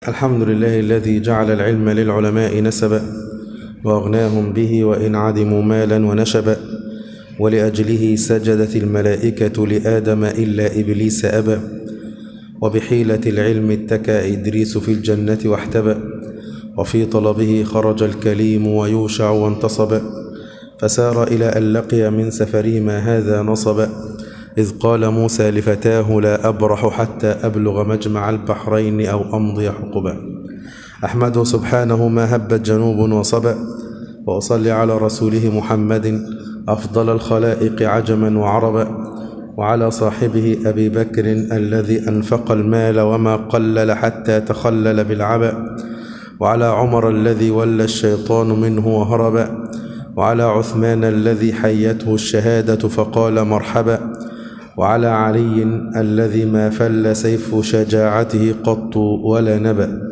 الحمد لله الذي جعل العلم للعلماء نسبا وأغناهم به وإن عدموا مالا ونشبا ولأجله سجدت الملائكة لآدم إلا إبليس أبى وبحيلة العلم اتكى إدريس في الجنة واحتبى وفي طلبه خرج الكليم ويوشع وانتصب فسار إلى أن لقي من سفره ما هذا نصب إذ قال موسى لفتاه لا أبرح حتى أبلغ مجمع البحرين أو أمضي حقبا أحمده سبحانه ما هبت جنوب وصبا وأصلي على رسوله محمد أفضل الخلائق عجما وعربا وعلى صاحبه أبي بكر الذي أنفق المال وما قلل حتى تخلل بالعبا وعلى عمر الذي ولى الشيطان منه وهربا وعلى عثمان الذي حيته الشهادة فقال مرحبا وعلى علي الذي ما فل سيف شجاعته قط ولا نبأ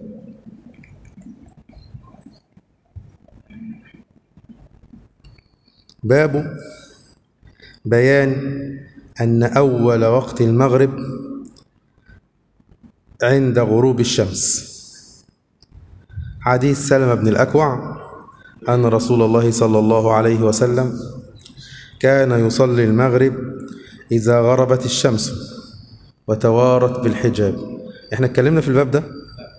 باب بيان أن أول وقت المغرب عند غروب الشمس حديث سلمة بن الأكوع أن رسول الله صلى الله عليه وسلم كان يصلي المغرب إذا غربت الشمس وتوارت بالحجاب احنا اتكلمنا في الباب ده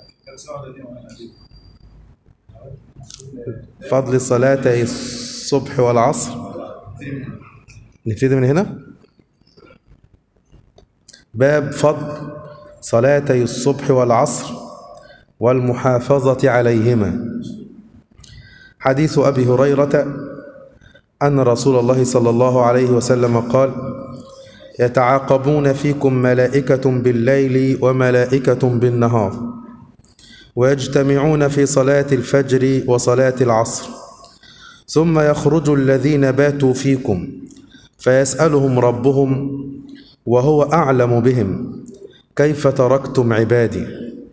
فضل صلاتي الصبح والعصر نبتدي من هنا باب فضل صلاتي الصبح والعصر والمحافظة عليهما حديث أبي هريرة أن رسول الله صلى الله عليه وسلم قال يتعاقبون فيكم ملائكة بالليل وملائكة بالنهار ويجتمعون في صلاة الفجر وصلاة العصر ثم يخرج الذين باتوا فيكم فيسألهم ربهم وهو أعلم بهم كيف تركتم عبادي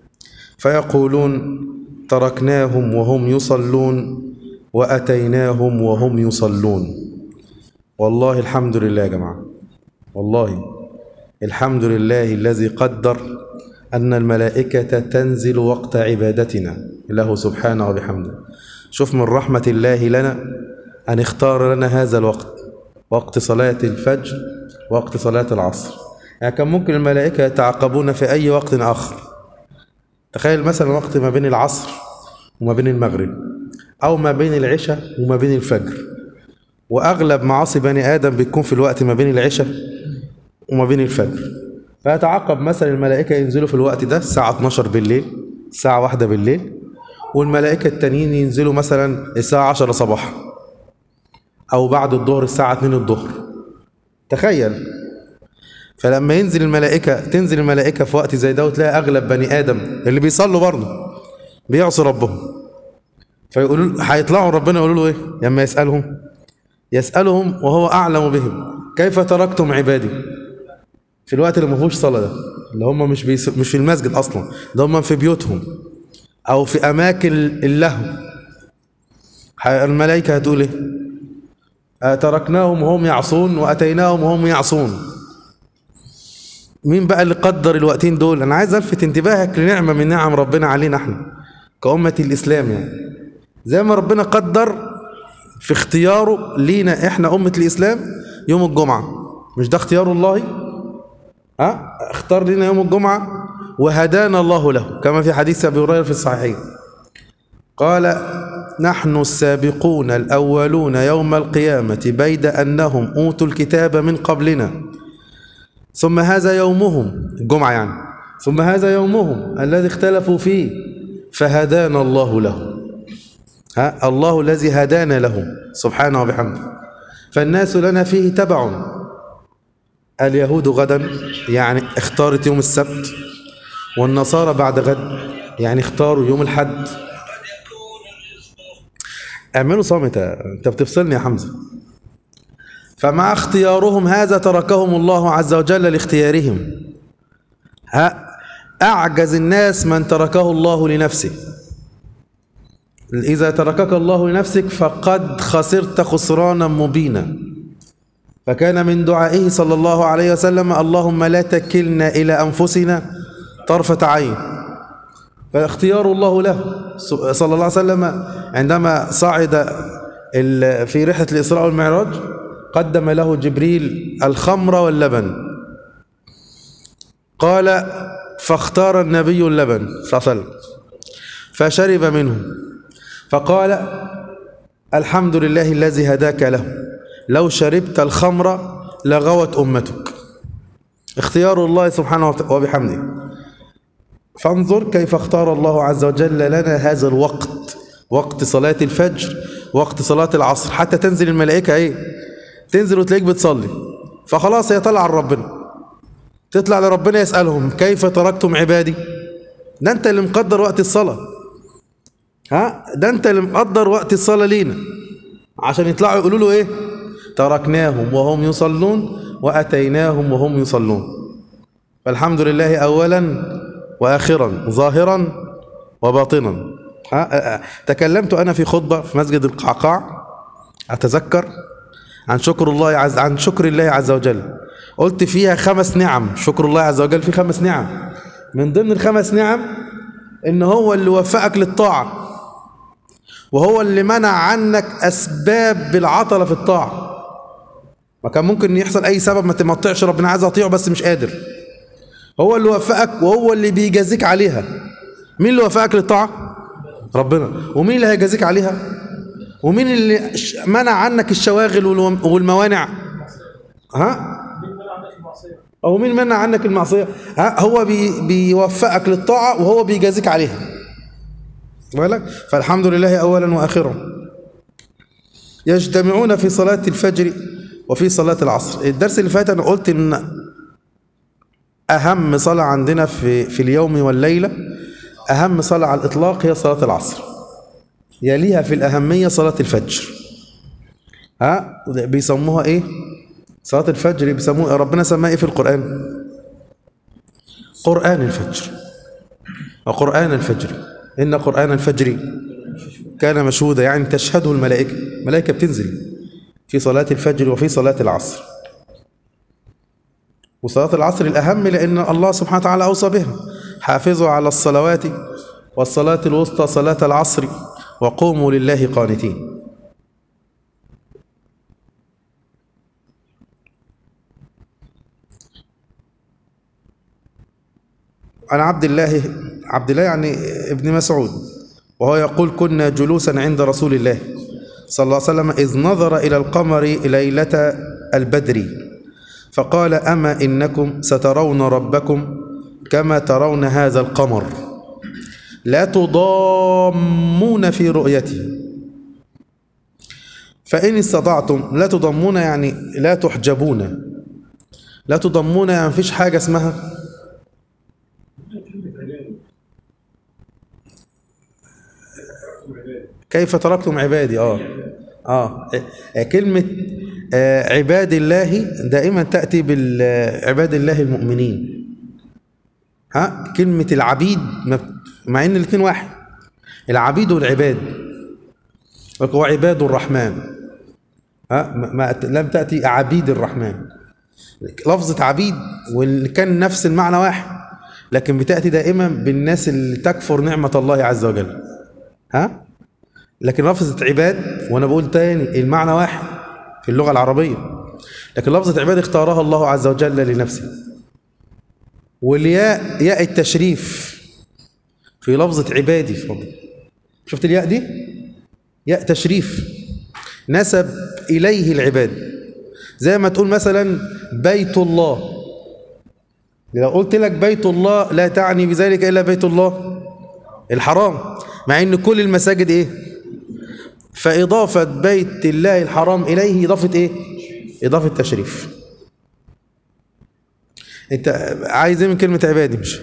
فيقولون تركناهم وهم يصلون وأتيناهم وهم يصلون والله الحمد لله يا جماعة والله الحمد لله الذي قدر أن الملائكة تنزل وقت عبادتنا له سبحانه وبحمده شوف من رحمة الله لنا أن اختار لنا هذا الوقت وقت صلاة الفجر وقت صلاة العصر يعني كان ممكن الملائكة يتعاقبون في أي وقت آخر تخيل مثلا وقت ما بين العصر وما بين المغرب أو ما بين العشاء وما بين الفجر وأغلب معاصي بني آدم بتكون في الوقت ما بين العشاء وما بين الفجر فيتعاقب مثلا الملائكة ينزلوا في الوقت ده الساعة 12 بالليل الساعة واحدة بالليل والملائكة التانيين ينزلوا مثلا الساعة 10 صباحا أو بعد الظهر الساعة 2 الظهر تخيل فلما ينزل الملائكة تنزل الملائكة في وقت زي ده وتلاقي أغلب بني آدم اللي بيصلوا برضه بيعصوا ربهم فيقولوا هيطلعوا ربنا يقولوا له إيه لما يسألهم يسألهم وهو أعلم بهم كيف تركتم عبادي في الوقت اللي ما فيهوش صلاة ده اللي هم مش بيس... مش في المسجد أصلا ده هم في بيوتهم أو في أماكن اللهو الملائكة هتقول إيه تركناهم وهم يعصون وأتيناهم وهم يعصون مين بقى اللي قدر الوقتين دول أنا عايز ألفت انتباهك لنعمة من نعم ربنا علينا احنا كأمة الإسلام يعني زي ما ربنا قدر في اختياره لينا احنا أمة الإسلام يوم الجمعة مش ده اختيار الله ها اختار لنا يوم الجمعة وهدانا الله له كما في حديث أبي هريرة في الصحيحين قال نحن السابقون الأولون يوم القيامة بيد أنهم أوتوا الكتاب من قبلنا ثم هذا يومهم الجمعة يعني ثم هذا يومهم الذي اختلفوا فيه فهدانا الله له ها الله الذي هدانا له سبحانه وبحمده فالناس لنا فيه تبع اليهود غدا يعني اختارت يوم السبت والنصارى بعد غد يعني اختاروا يوم الحد اعملوا صامت انت بتفصلني يا حمزة فمع اختيارهم هذا تركهم الله عز وجل لاختيارهم ها أعجز الناس من تركه الله لنفسه إذا تركك الله لنفسك فقد خسرت خسرانا مبينا فكان من دعائه صلى الله عليه وسلم اللهم لا تكلنا إلى أنفسنا طرفة عين فاختيار الله له صلى الله عليه وسلم عندما صعد ال- في رحلة الإسراء والمعراج قدم له جبريل الخمر واللبن قال فاختار النبي اللبن صلى الله عليه وسلم فشرب منه فقال الحمد لله الذي هداك له لو شربت الخمر لغوت أمتك اختيار الله سبحانه وت- وبحمده فانظر كيف اختار الله عز وجل لنا هذا الوقت وقت صلاة الفجر وقت صلاة العصر حتى تنزل الملائكة ايه تنزل وتلاقيك بتصلي فخلاص هي طلع ربنا تطلع لربنا يسألهم كيف تركتم عبادي ده انت اللي مقدر وقت الصلاة ها ده انت اللي مقدر وقت الصلاة لينا عشان يطلعوا يقولوا له ايه تركناهم وهم يصلون وأتيناهم وهم يصلون فالحمد لله أولا وآخرا ظاهرا وباطنا ها؟ تكلمت أنا في خطبة في مسجد القعقاع أتذكر عن شكر الله عز عن شكر الله عز وجل قلت فيها خمس نعم شكر الله عز وجل في خمس نعم من ضمن الخمس نعم إن هو اللي وفقك للطاعة وهو اللي منع عنك أسباب العطلة في الطاعة ما كان ممكن يحصل أي سبب ما تمطعش ربنا عايز أطيعه بس مش قادر هو اللي وفقك وهو اللي بيجازيك عليها مين اللي وفقك للطاعة ربنا ومين اللي هيجازيك عليها ومين اللي ش- منع عنك الشواغل والوم- والموانع ها او مين منع عنك المعصية ها هو بي بيوفقك للطاعة وهو بيجازيك عليها بالك فالحمد لله اولا واخرا يجتمعون في صلاة الفجر وفي صلاة العصر الدرس اللي فات انا قلت ان أهم صلاة عندنا في في اليوم والليلة أهم صلاة على الإطلاق هي صلاة العصر يليها في الأهمية صلاة الفجر ها بيسموها إيه صلاة الفجر بيسموها ربنا سماها إيه في القرآن قرآن الفجر وقرآن الفجر إن قرآن الفجر كان مشهودا يعني تشهده الملائكة الملائكة بتنزل في صلاة الفجر وفي صلاة العصر وصلاة العصر الأهم لأن الله سبحانه وتعالى أوصى بها حافظوا على الصلوات والصلاة الوسطى صلاة العصر وقوموا لله قانتين عن عبد الله عبد الله يعني ابن مسعود وهو يقول كنا جلوسا عند رسول الله صلى الله عليه وسلم إذ نظر إلى القمر ليلة البدر فقال أما إنكم سترون ربكم كما ترون هذا القمر لا تضامون في رؤيته فإن استطعتم لا تضمون يعني لا تحجبون لا تضمون يعني مفيش حاجة اسمها كيف تركتم عبادي اه اه كلمة آه عباد الله دائما تأتي بالعباد الله المؤمنين ها كلمة العبيد مع ان الاثنين واحد العبيد والعباد هو عباد الرحمن ها ما لم تأتي عبيد الرحمن لفظة عبيد واللي كان نفس المعنى واحد لكن بتأتي دائما بالناس اللي تكفر نعمة الله عز وجل ها لكن لفظة عباد وانا بقول تاني المعنى واحد في اللغة العربية لكن لفظة عباد اختارها الله عز وجل لنفسه والياء ياء التشريف في لفظة عبادي فضل. شفت الياء دي ياء تشريف نسب إليه العباد زي ما تقول مثلا بيت الله لو قلت لك بيت الله لا تعني بذلك إلا بيت الله الحرام مع ان كل المساجد ايه فإضافة بيت الله الحرام إليه إضافة إيه؟ إضافة تشريف أنت عايز إيه من كلمة عبادي مش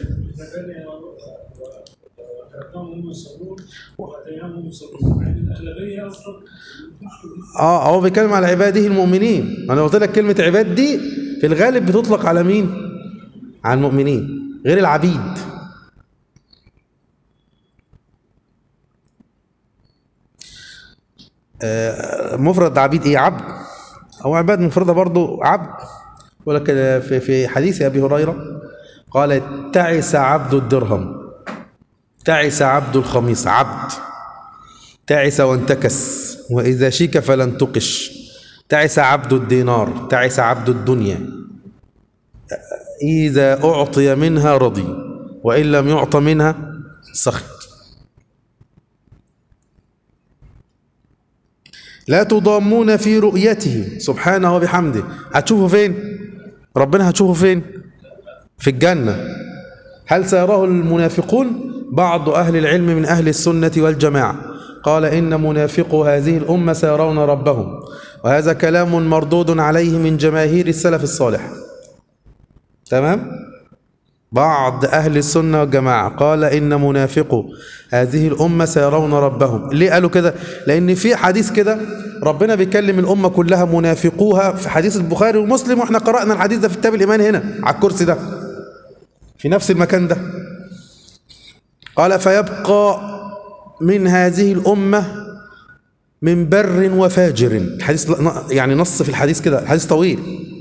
اه هو بيتكلم على عباده المؤمنين انا قلت لك كلمه عباد دي في الغالب بتطلق على مين على المؤمنين غير العبيد مفرد عبيد ايه عبد او عباد مفردة برضو عبد ولك في في حديث ابي هريره قال تعس عبد الدرهم تعس عبد الخميس عبد تعس وانتكس وإذا شيك فلن تقش تعس عبد الدينار تعس عبد الدنيا إذا أعطي منها رضي وإن لم يعط منها سخط لا تضامون في رؤيته سبحانه وبحمده هتشوفه فين ربنا هتشوفه فين في الجنة هل سيراه المنافقون بعض أهل العلم من أهل السنة والجماعة قال إن منافقو هذه الأمة سيرون ربهم وهذا كلام مردود عليه من جماهير السلف الصالح تمام بعض أهل السنة والجماعة قال إن منافقو هذه الأمة سيرون ربهم ليه قالوا كده لأن في حديث كده ربنا بيكلم الأمة كلها منافقوها في حديث البخاري ومسلم وإحنا قرأنا الحديث ده في كتاب الإيمان هنا على الكرسي ده في نفس المكان ده قال فيبقى من هذه الأمة من بر وفاجر الحديث يعني نص في الحديث كده الحديث طويل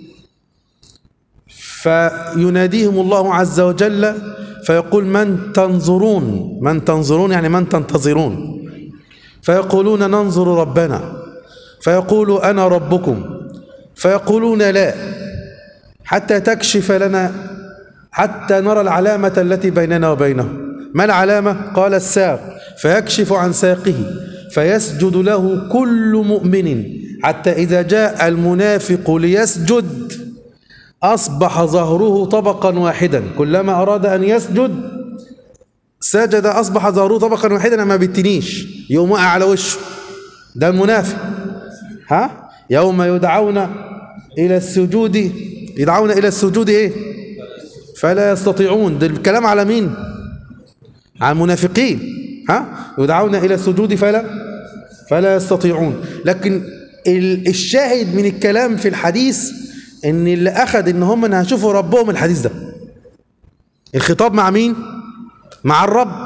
فيناديهم الله عز وجل فيقول من تنظرون من تنظرون يعني من تنتظرون فيقولون ننظر ربنا فيقول أنا ربكم فيقولون لا حتى تكشف لنا حتى نرى العلامة التي بيننا وبينه ما العلامة؟ قال الساق فيكشف عن ساقه فيسجد له كل مؤمن حتى إذا جاء المنافق ليسجد أصبح ظهره طبقا واحدا كلما أراد أن يسجد سجد أصبح ظهره طبقا واحدا ما بيتنيش يقوم وقع على وشه ده المنافق ها يوم يدعون إلى السجود يدعون إلى السجود إيه فلا يستطيعون ده الكلام على مين على المنافقين ها يدعون إلى السجود فلا فلا يستطيعون لكن الشاهد من الكلام في الحديث ان اللي اخذ ان هم ان هيشوفوا ربهم الحديث ده الخطاب مع مين مع الرب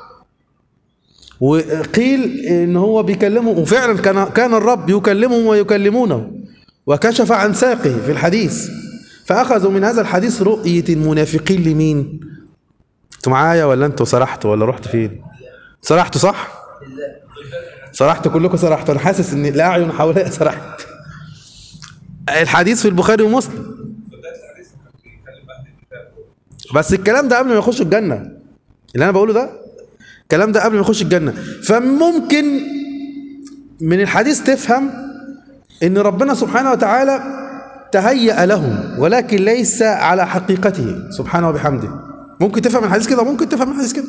وقيل ان هو بيكلمه وفعلا كان كان الرب يكلمهم ويكلمونه وكشف عن ساقه في الحديث فاخذوا من هذا الحديث رؤيه المنافقين لمين انتوا معايا ولا انتوا سرحتوا ولا رحت فين سرحتوا صح سرحتوا كلكم سرحتوا انا حاسس ان الاعين حواليا سرحت الحديث في البخاري ومسلم بس الكلام ده قبل ما يخش الجنة اللي انا بقوله ده الكلام ده قبل ما يخش الجنة فممكن من الحديث تفهم ان ربنا سبحانه وتعالى تهيأ لهم ولكن ليس على حقيقته سبحانه وبحمده ممكن تفهم الحديث كده ممكن تفهم الحديث كده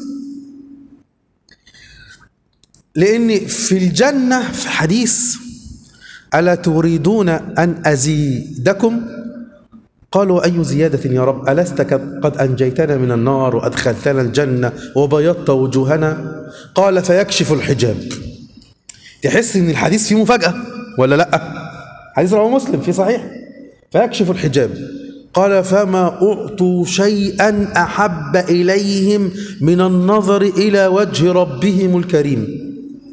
لان في الجنة في حديث ألا تريدون أن أزيدكم قالوا أي زيادة يا رب ألست قد أنجيتنا من النار وأدخلتنا الجنة وبيضت وجوهنا قال فيكشف الحجاب تحس ان الحديث فيه مفاجأة ولا لا حديث رواه مسلم في صحيح فيكشف الحجاب قال فما أعطوا شيئا أحب إليهم من النظر إلى وجه ربهم الكريم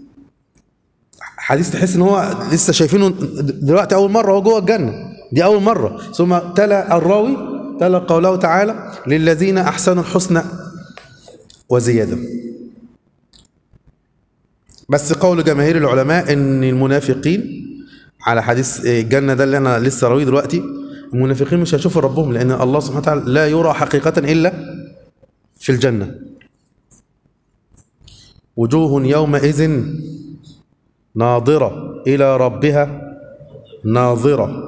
حديث تحس ان هو لسه شايفينه دلوقتي اول مره هو جوه الجنه دي اول مره ثم تلا الراوي تلا قوله تعالى للذين احسنوا الحسنى وزياده بس قول جماهير العلماء ان المنافقين على حديث الجنه ده اللي انا لسه راويه دلوقتي المنافقين مش هيشوفوا ربهم لان الله سبحانه وتعالى لا يرى حقيقه الا في الجنه وجوه يومئذ ناظرة إلى ربها ناظرة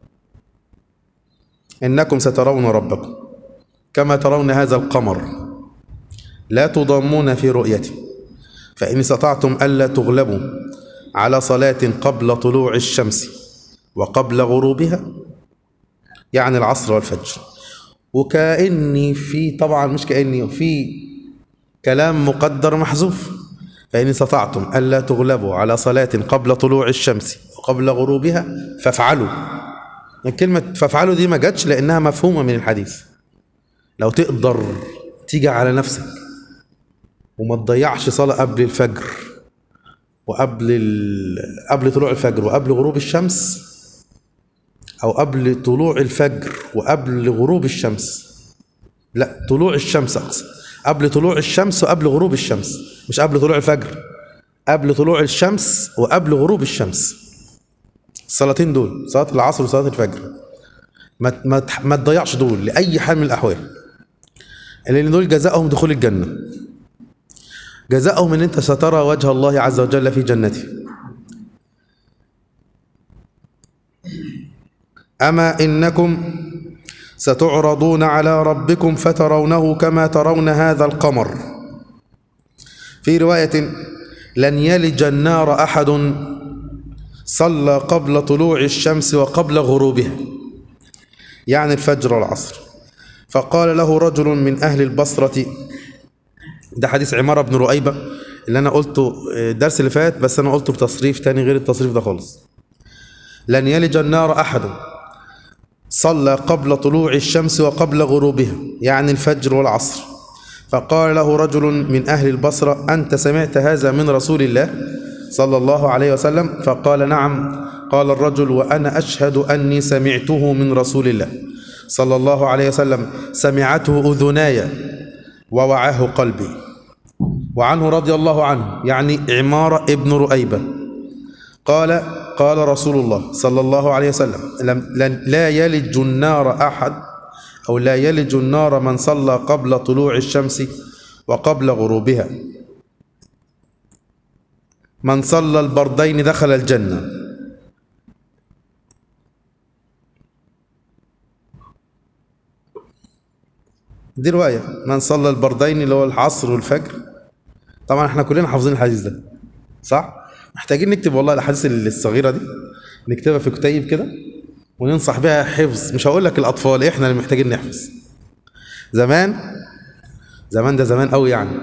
إنكم سترون ربكم كما ترون هذا القمر لا تضامون في رؤيته فإن استطعتم ألا تغلبوا على صلاة قبل طلوع الشمس وقبل غروبها يعني العصر والفجر وكأني في طبعا مش كأني في كلام مقدر محذوف فإن استطعتم ألا تغلبوا على صلاة قبل طلوع الشمس وقبل غروبها فافعلوا كلمة فافعلوا دي ما جاتش لأنها مفهومة من الحديث لو تقدر تيجي على نفسك وما تضيعش صلاة قبل الفجر وقبل ال... قبل طلوع الفجر وقبل غروب الشمس أو قبل طلوع الفجر وقبل غروب الشمس لا طلوع الشمس أقصد قبل طلوع الشمس وقبل غروب الشمس مش قبل طلوع الفجر قبل طلوع الشمس وقبل غروب الشمس الصلاتين دول صلاة العصر وصلاة الفجر ما ما تح- ما تضيعش دول لأي حال من الأحوال لأن دول جزاؤهم دخول الجنة جزاؤهم ان انت سترى وجه الله عز وجل في جنته اما انكم ستعرضون على ربكم فترونه كما ترون هذا القمر في روايه لن يلج النار احد صلى قبل طلوع الشمس وقبل غروبها يعني الفجر والعصر فقال له رجل من اهل البصره ده حديث عمارة بن رؤيبة اللي أنا قلته الدرس اللي فات بس أنا قلته بتصريف تاني غير التصريف ده خالص لن يلج النار أحد صلى قبل طلوع الشمس وقبل غروبها يعني الفجر والعصر فقال له رجل من أهل البصرة أنت سمعت هذا من رسول الله صلى الله عليه وسلم فقال نعم قال الرجل وأنا أشهد أني سمعته من رسول الله صلى الله عليه وسلم سمعته أذناي ووعاه قلبي وعنه رضي الله عنه يعني عمارة ابن رؤيبة قال قال رسول الله صلى الله عليه وسلم لم لن- لا يلج النار أحد أو لا يلج النار من صلى قبل طلوع الشمس وقبل غروبها من صلى البردين دخل الجنة دي رواية من صلى البردين اللي هو العصر والفجر طبعا احنا كلنا حافظين الحديث ده صح محتاجين نكتب والله الاحاديث الصغيرة دي نكتبها في كتيب كده وننصح بها حفظ مش هقول لك الاطفال احنا اللي محتاجين نحفظ زمان زمان ده زمان قوي يعني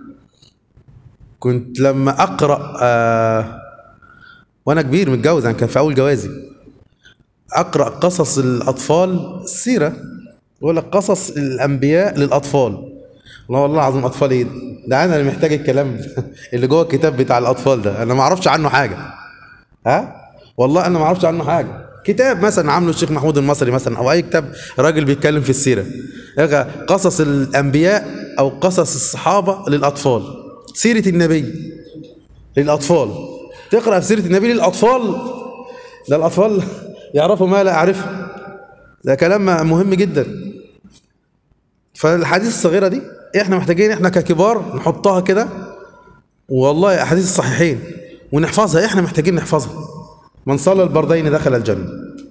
كنت لما اقرا آه وانا كبير متجوز يعني كان في اول جوازي اقرا قصص الاطفال السيره يقول لك قصص الانبياء للاطفال الله والله العظيم اطفال ايه ده؟ ده انا اللي محتاج الكلام اللي جوه الكتاب بتاع الاطفال ده انا ما اعرفش عنه حاجه ها والله انا ما اعرفش عنه حاجه كتاب مثلا عامله الشيخ محمود المصري مثلا او اي كتاب راجل بيتكلم في السيره يلقى قصص الانبياء او قصص الصحابه للاطفال سيره النبي للاطفال تقرا في سيره النبي للاطفال ده الاطفال يعرفوا ما لا اعرفه ده كلام مهم جدا فالحديث الصغيره دي احنا محتاجين احنا ككبار نحطها كده والله احاديث الصحيحين ونحفظها احنا محتاجين نحفظها من صلى البردين دخل الجنه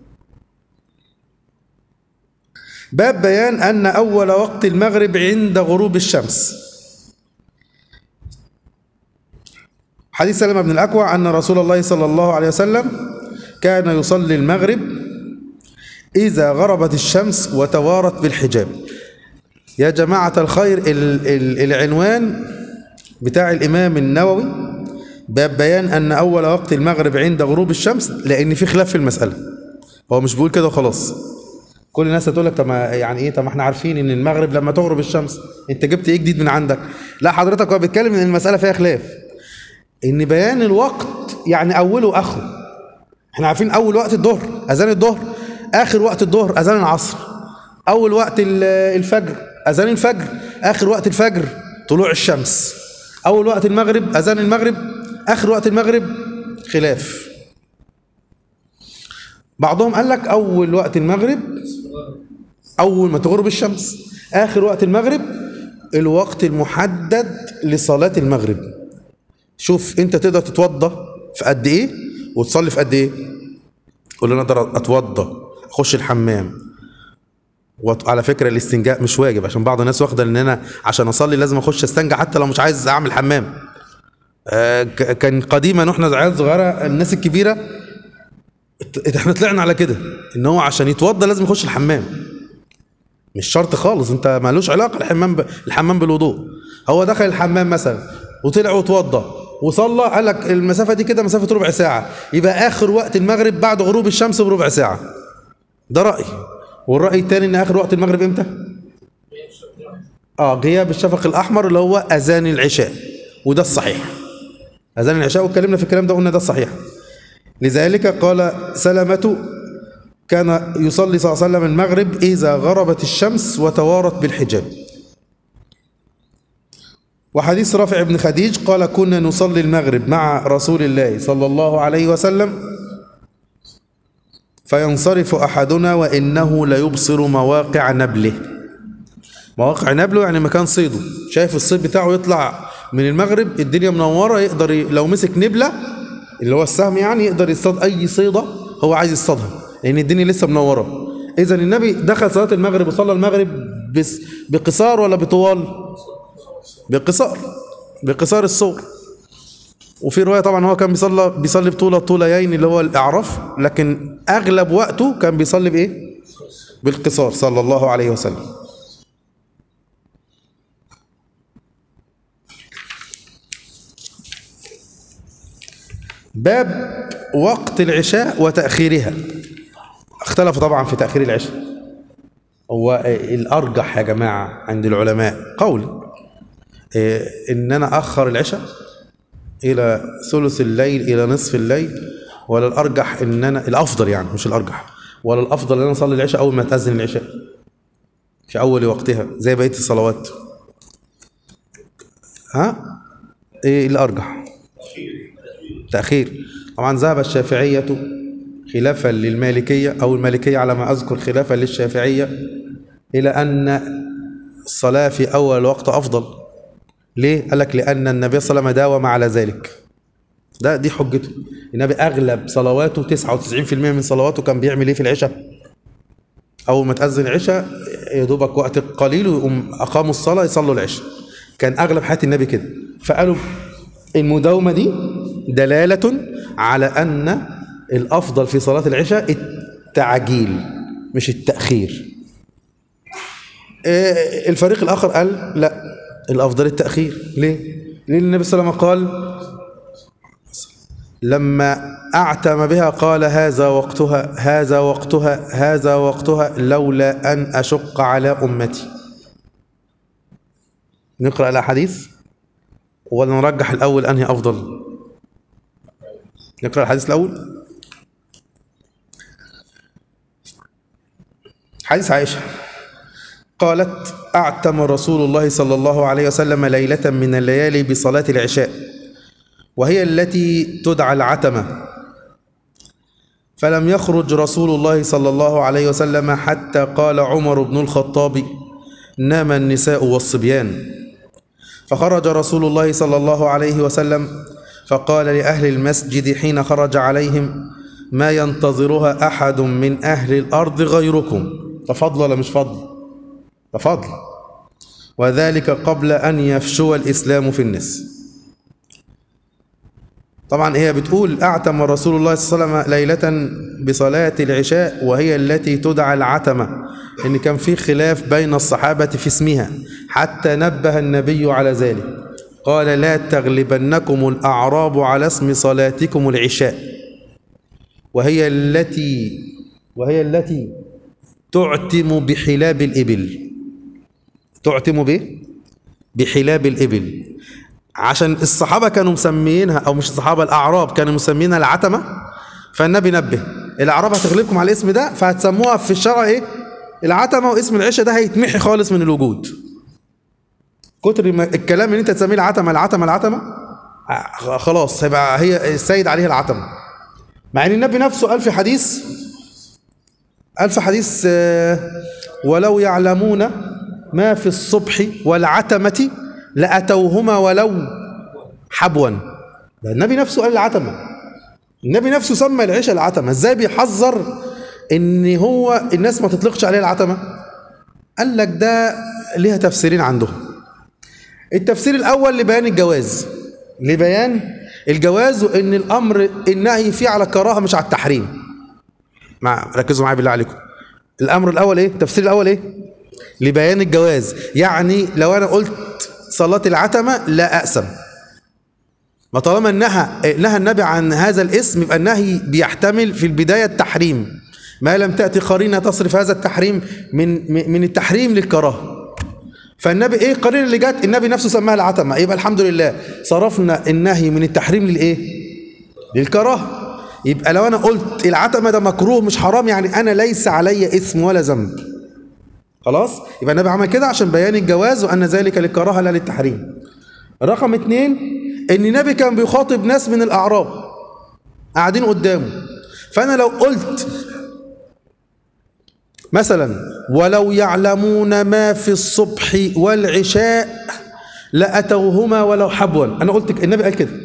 باب بيان ان اول وقت المغرب عند غروب الشمس حديث سلمة بن الأكوع أن رسول الله صلى الله عليه وسلم كان يصلي المغرب إذا غربت الشمس وتوارت بالحجاب يا جماعة الخير ال ال العنوان بتاع الإمام النووي باب بيان أن أول وقت المغرب عند غروب الشمس لأن في خلاف في المسألة هو مش بيقول كده وخلاص كل الناس هتقول لك طب ما يعني ايه طب ما احنا عارفين ان المغرب لما تغرب الشمس انت جبت ايه جديد من عندك لا حضرتك هو بيتكلم ان المسألة فيها خلاف ان بيان الوقت يعني اوله واخره احنا عارفين اول وقت الظهر اذان الظهر اخر وقت الظهر اذان العصر اول وقت ال- الفجر اذان الفجر اخر وقت الفجر طلوع الشمس اول وقت المغرب اذان المغرب اخر وقت المغرب خلاف بعضهم قال لك اول وقت المغرب اول ما تغرب الشمس اخر وقت المغرب الوقت المحدد لصلاة المغرب شوف انت تقدر تتوضى في قد ايه وتصلي في قد ايه قول له انا اقدر اتوضى اخش الحمام وعلى فكره الاستنجاء مش واجب عشان بعض الناس واخده ان انا عشان اصلي لازم اخش استنجى حتى لو مش عايز اعمل حمام آه، ك- كان قديما واحنا عيال صغيره الناس الكبيره ات- احنا طلعنا على كده ان هو عشان يتوضى لازم يخش الحمام مش شرط خالص انت مالوش علاقه الحمام ب... الحمام بالوضوء هو دخل الحمام مثلا وطلع واتوضى وصلى قال لك المسافه دي كده مسافه ربع ساعه يبقى اخر وقت المغرب بعد غروب الشمس بربع ساعه ده راي والراي الثاني ان اخر وقت المغرب امتى اه غياب الشفق الاحمر اللي هو اذان العشاء وده الصحيح اذان العشاء واتكلمنا في الكلام ده قلنا ده الصحيح لذلك قال سلمة كان يصلي صلى الله عليه وسلم المغرب إذا غربت الشمس وتوارت بالحجاب وحديث رافع بن خديج قال كنا نصلي المغرب مع رسول الله صلى الله عليه وسلم فينصرف أحدنا وإنه ليبصر مواقع نبله مواقع نبله يعني مكان صيده شايف الصيد بتاعه يطلع من المغرب الدنيا منورة يقدر ي... لو مسك نبلة اللي هو السهم يعني يقدر يصطاد أي صيدة هو عايز يصطادها لأن الدنيا لسه منورة إذا النبي دخل صلاة المغرب وصلى المغرب بس بقصار ولا بطوال؟ بقصار بقصار الصور وفي رواية طبعا هو كان بيصلي بيصلي بطولة طوليين اللي هو الإعراف لكن أغلب وقته كان بيصلي بإيه؟ بالقصار صلى الله عليه وسلم باب وقت العشاء وتأخيرها اختلف طبعا في تأخير العشاء هو الأرجح يا جماعة عند العلماء قول إيه، إن أنا أخر العشاء إلى ثلث الليل إلى نصف الليل ولا الأرجح إن أنا الأفضل يعني مش الأرجح ولا الأفضل إن أنا أصلي العشاء أول ما تأذن العشاء في أول وقتها زي بقية الصلوات ها إيه الأرجح تأخير طبعا ذهب الشافعية خلافا للمالكية أو المالكية على ما أذكر خلافا للشافعية إلى أن الصلاة في أول الوقت أفضل ليه؟ قال لك لأن النبي صلى الله عليه وسلم داوم على ذلك ده دي حجته النبي أغلب صلواته 99% من صلواته كان بيعمل إيه في العشاء؟ أول ما تأذن العشاء يا دوبك وقت قليل ويقوم أقاموا الصلاة يصلوا العشاء كان أغلب حياة النبي كده فقالوا المداومة دي دلالة على أن الأفضل في صلاة العشاء التعجيل مش التأخير إيه، الفريق الآخر قال لا الأفضل التأخير ليه؟ لأن النبي صلى الله عليه وسلم قال لما أعتم بها قال هذا وقتها هذا وقتها هذا وقتها لولا أن أشق على أمتي نقرأ الأحاديث ولا نرجح الأول أنهي أفضل نقرأ الحديث الأول حديث عائشة قالت أعتم رسول الله صلى الله عليه وسلم ليلة من الليالي بصلاة العشاء وهي التي تدعى العتمة فلم يخرج رسول الله صلى الله عليه وسلم حتى قال عمر بن الخطاب نام النساء والصبيان فخرج رسول الله صلى الله عليه وسلم فقال لأهل المسجد حين خرج عليهم ما ينتظرها أحد من أهل الأرض غيركم تفضل ولا مش فضل تفضل وذلك قبل أن يفشو الإسلام في الناس طبعا هي بتقول أعتم رسول الله صلى الله عليه وسلم ليلة بصلاة العشاء وهي التي تدعى العتمة إن كان في خلاف بين الصحابة في اسمها حتى نبه النبي على ذلك قال لا تغلبنكم الأعراب على اسم صلاتكم العشاء وهي التي وهي التي تعتم بحلاب الإبل تعتم به بحلاب الإبل عشان الصحابة كانوا مسميينها أو مش الصحابة الأعراب كانوا مسمينها العتمة فالنبي نبه الأعراب هتغلبكم على الاسم ده فهتسموها في الشرع إيه العتمة واسم العشاء ده هيتمحي خالص من الوجود كتر ما الكلام اللي انت تسميه العتمة العتمة العتمة آه، خلاص هيبقى هي السيد عليها العتمة مع ان النبي نفسه قال في حديث قال في حديث آه، ولو يعلمون ما في الصبح والعتمة لأتوهما ولو حبوا ده النبي نفسه قال العتمة النبي نفسه سمى العشاء العتمة ازاي بيحذر ان هو الناس ما تطلقش عليه العتمة قال لك ده ليها تفسيرين عندهم التفسير الأول لبيان الجواز لبيان الجواز وإن الأمر النهي فيه على الكراهة مش على التحريم مع ركزوا معايا بالله عليكم الأمر الأول إيه التفسير الأول إيه لبيان الجواز يعني لو أنا قلت صلاة العتمة لا أقسم ما طالما نهى نهى النبي عن هذا الاسم يبقى النهي بيحتمل في البداية التحريم ما لم تأتي قرينة تصرف هذا التحريم من من التحريم للكراهه فالنبي ايه القرينه اللي جت النبي نفسه سماها العتمه يبقى الحمد لله صرفنا النهي من التحريم للايه للكراهه يبقى لو انا قلت العتمه ده مكروه مش حرام يعني انا ليس علي اسم ولا ذنب خلاص يبقى النبي عمل كده عشان بيان الجواز وان ذلك للكراهه لا للتحريم رقم اتنين ان النبي كان بيخاطب ناس من الاعراب قاعدين قدامه فانا لو قلت مثلا ولو يعلمون ما في الصبح والعشاء لاتوهما ولو حبوا انا قلت النبي قال كده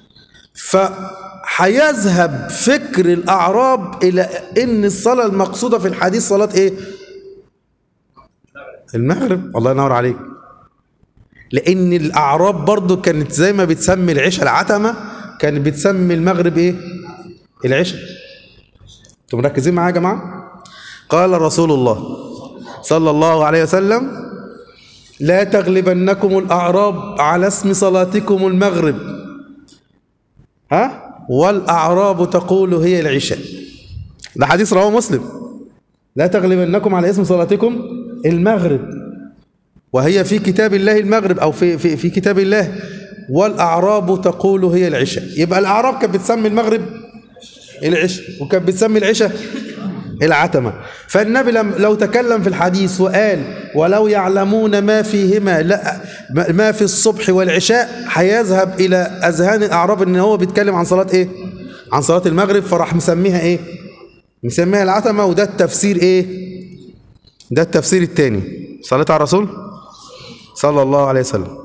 فهيذهب فكر الاعراب الى ان الصلاه المقصوده في الحديث صلاه ايه المغرب الله ينور عليك لان الاعراب برضو كانت زي ما بتسمي العشاء العتمه كانت بتسمي المغرب ايه العشاء انتم مركزين معايا يا جماعه قال رسول الله صلى الله عليه وسلم لا تغلبنكم الاعراب على اسم صلاتكم المغرب ها والاعراب تقول هي العشاء ده حديث رواه مسلم لا تغلبنكم على اسم صلاتكم المغرب وهي في كتاب الله المغرب او في في في كتاب الله والاعراب تقول هي العشاء يبقى الاعراب كانت بتسمي المغرب العشاء وكانت بتسمي العشاء العتمه فالنبي لم لو تكلم في الحديث وقال ولو يعلمون ما فيهما لا ما في الصبح والعشاء هيذهب الى اذهان الاعراب ان هو بيتكلم عن صلاه ايه عن صلاه المغرب فراح مسميها ايه مسميها العتمه وده التفسير ايه ده التفسير الثاني صلاه على الرسول صلى الله عليه وسلم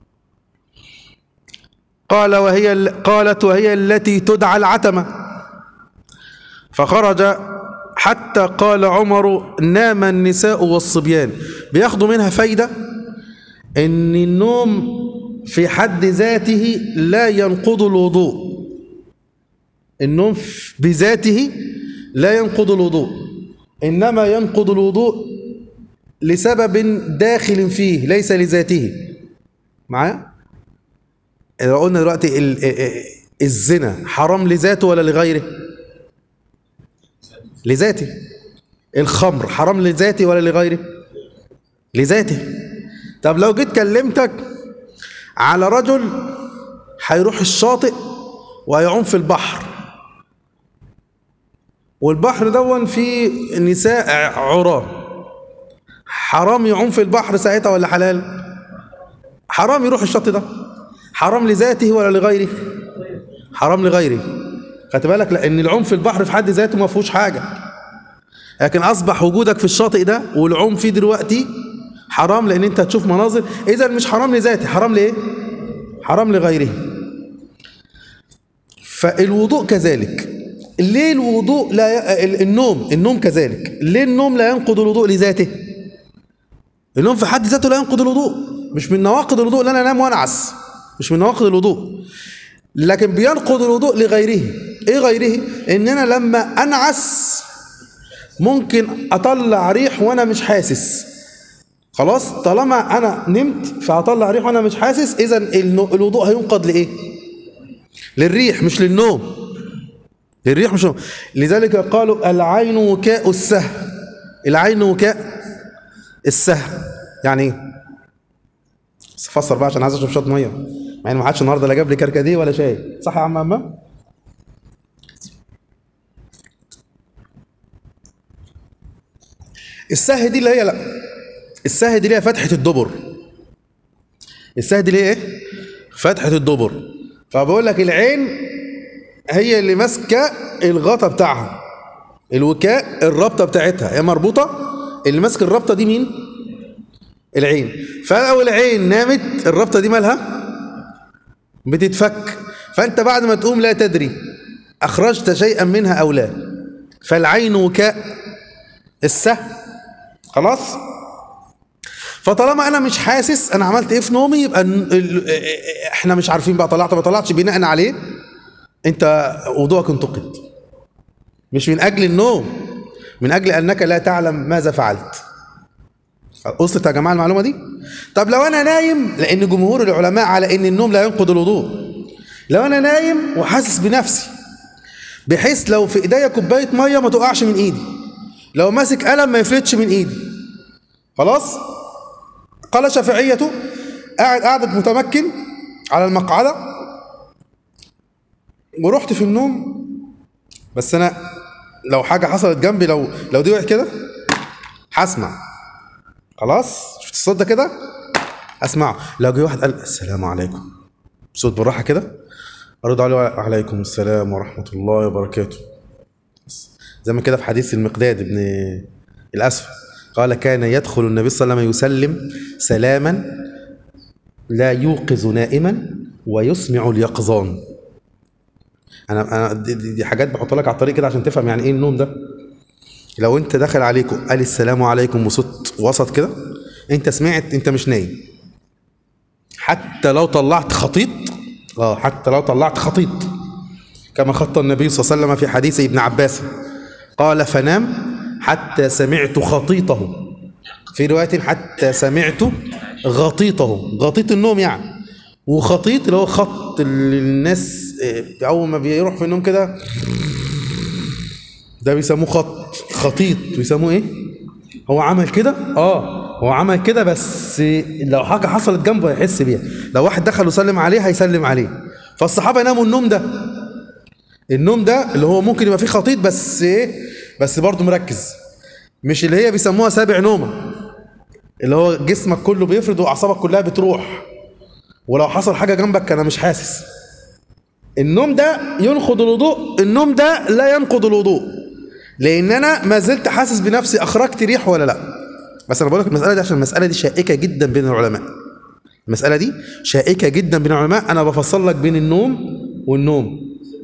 قال وهي قالت وهي التي تدعى العتمة فخرج حتى قال عمر نام النساء والصبيان بياخدوا منها فايدة ان النوم في حد ذاته لا ينقض الوضوء النوم بذاته لا ينقض الوضوء إنما ينقض الوضوء لسبب داخل فيه ليس لذاته معايا لو قلنا دلوقتي الزنا حرام لذاته ولا لغيره لذاته الخمر حرام لذاته ولا لغيره لذاته طب لو جيت كلمتك على رجل هيروح الشاطئ وهيعوم في البحر والبحر دون فيه نساء عراه حرام يعوم في البحر ساعتها ولا حلال حرام يروح الشط ده حرام لذاته ولا لغيره حرام لغيره خدت بالك لان العوم في البحر في حد ذاته ما فيهوش حاجه لكن اصبح وجودك في الشاطئ ده والعوم فيه دلوقتي حرام لان انت هتشوف مناظر اذا مش حرام لذاته حرام لايه حرام لغيره فالوضوء كذلك ليه الوضوء لا ي... النوم النوم كذلك ليه النوم لا ينقض الوضوء لذاته النوم في حد ذاته لا ينقض الوضوء مش من نواقض الوضوء ان انا انام وانعس مش من نواقض الوضوء لكن بينقض الوضوء لغيره ايه غيره ان انا لما انعس ممكن اطلع ريح وانا مش حاسس خلاص طالما انا نمت فهطلع ريح وانا مش حاسس اذا الوضوء هينقض لايه للريح مش للنوم الريح مش لذلك قالوا العين وكاء السهم العين وكاء السهم يعني ايه بس افسر بقى عشان عايز اشرب شويه ميه مع ان ما حدش النهارده لا جاب لي كركديه ولا شاي صح يا عم امام السه دي اللي هي لا السه دي اللي هي فتحه الدبر السه دي اللي هي ايه فتحه الدبر فبقول لك العين هي اللي ماسكه الغطا بتاعها الوكاء الرابطه بتاعتها هي مربوطه اللي ماسك الرابطه دي مين العين فلو العين نامت الرابطه دي مالها بتتفك فانت بعد ما تقوم لا تدري اخرجت شيئا منها او لا فالعين وكاء السهم خلاص فطالما انا مش حاسس انا عملت ايه في نومي يبقى احنا مش عارفين بقى طلعت ما طلعتش بناء عليه انت وضوءك انتقد مش من اجل النوم من اجل انك لا تعلم ماذا فعلت وصلت يا جماعه المعلومه دي طب لو انا نايم لان جمهور العلماء على ان النوم لا ينقض الوضوء لو انا نايم وحاسس بنفسي بحيث لو في ايديا كوبايه ميه ما تقعش من ايدي لو ماسك قلم ما يفلتش من ايدي خلاص قال شافعية قاعد قعدة متمكن على المقعدة ورحت في النوم بس انا لو حاجة حصلت جنبي لو لو دي وقعت كده هسمع خلاص شفت الصوت ده كده اسمعه لو جه واحد قال السلام عليكم بصوت بالراحه كده ارد عليه عليكم السلام ورحمه الله وبركاته زي ما كده في حديث المقداد ابن الاسفل قال كان يدخل النبي صلى الله عليه وسلم يسلم سلاما لا يوقظ نائما ويسمع اليقظان انا انا دي, دي دي حاجات بحط لك على الطريق كده عشان تفهم يعني ايه النوم ده لو انت دخل عليكم قال السلام عليكم بصوت وسط كده انت سمعت انت مش نايم حتى لو طلعت خطيط اه حتى لو طلعت خطيط كما خط النبي صلى الله عليه وسلم في حديث ابن عباس قال فنام حتى سمعت خطيطه في رواية حتى سمعت غطيطه غطيط النوم يعني وخطيط اللي هو خط اللي الناس اه، اول ما بيروح في النوم كده ده بيسموه خط خطيط بيسموه ايه هو عمل كده اه هو عمل كده بس لو حاجه حصلت جنبه هيحس بيها لو واحد دخل وسلم عليه هيسلم عليه فالصحابه ناموا النوم ده النوم ده اللي هو ممكن يبقى فيه خطيط بس ايه بس برضه مركز مش اللي هي بيسموها سابع نومه اللي هو جسمك كله بيفرد واعصابك كلها بتروح ولو حصل حاجه جنبك انا مش حاسس النوم ده ينقض الوضوء النوم ده لا ينقض الوضوء لان انا ما زلت حاسس بنفسي اخرجت ريح ولا لا بس انا بقول لك المساله دي عشان المساله دي شائكه جدا بين العلماء المساله دي شائكه جدا بين العلماء انا بفصل لك بين النوم والنوم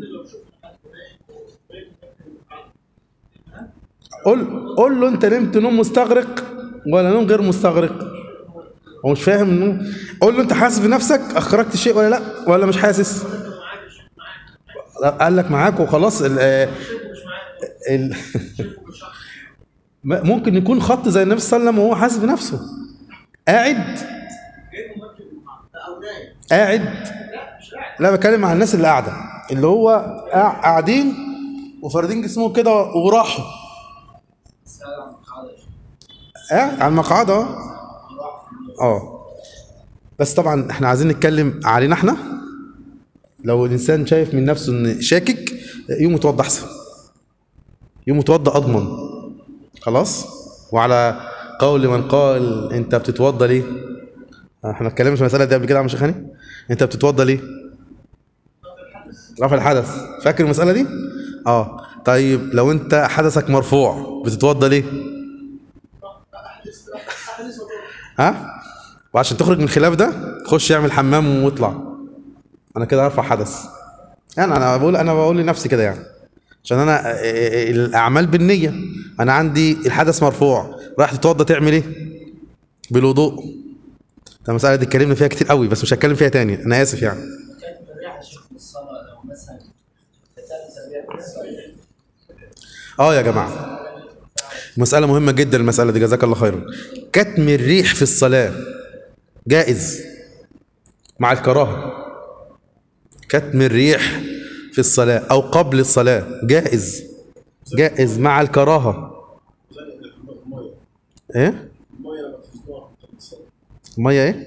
قول قول له انت نمت نوم مستغرق ولا نوم غير مستغرق هو مش فاهم النوم قول له انت حاسس بنفسك اخرجت شيء ولا لا ولا مش حاسس لا، قال لك معاك وخلاص ال ال ممكن يكون خط زي النبي صلى الله عليه وسلم وهو حاسس بنفسه قاعد قاعد لا بتكلم مع الناس اللي قاعده اللي هو قاع- قاعدين وفاردين جسمهم كده وراحوا قاعد على المقعد اه اه بس طبعا احنا عايزين نتكلم علينا احنا لو الانسان شايف من نفسه ان شاكك يوم يتوضى احسن يوم يتوضى اضمن خلاص وعلى قول من قال انت بتتوضى ليه احنا اتكلمنا في المساله دي قبل كده يا عم شيخ هاني انت بتتوضى ليه رفع الحدث فاكر المساله دي اه طيب لو انت حدثك مرفوع بتتوضى ليه ها وعشان تخرج من الخلاف ده خش اعمل حمام واطلع انا كده هرفع حدث يعني انا بقول انا بقول لنفسي كده يعني عشان انا اه، اه، الاعمال بالنيه انا عندي الحدث مرفوع رايح تتوضى تعمل ايه بالوضوء ده المساله دي اتكلمنا فيها كتير قوي بس مش هتكلم فيها تاني انا اسف يعني كاتب الريحه يا شيخ في الصلاه لو مثلا كتبت الريحه في الصلاه اه يا جماعه مسألة مهمة جدا المسألة دي جزاك الله خيرا كتم الريح في الصلاة جائز مع الكراهة كتم الريح في الصلاة أو قبل الصلاة جائز جائز مع الكراهة ايه المية ايه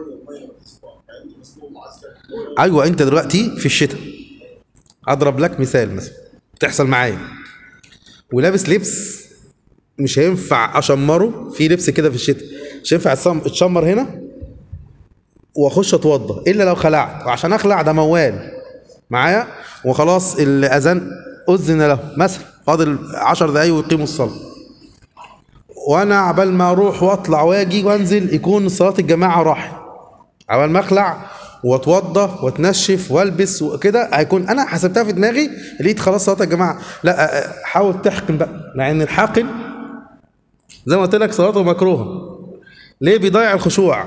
ايوه انت دلوقتي في الشتاء اضرب لك مثال مثلا تحصل معايا ولابس لبس مش هينفع اشمره في لبس كده في الشتاء مش هينفع أتصم- اتشمر هنا واخش اتوضى الا لو خلعت وعشان اخلع ده موال معايا وخلاص الاذان اذن له مثلا فاضل 10 دقايق ويقيموا الصلاه وانا عبال ما اروح واطلع واجي وانزل يكون صلاه الجماعه راحت عبال ما اخلع واتوضى واتنشف والبس وكده هيكون انا حسبتها في دماغي لقيت خلاص صلاه الجماعه لا أ- أ- حاول تحقن بقى لان الحاقن زي ما قلت لك صلاته مكروهه ليه بيضيع الخشوع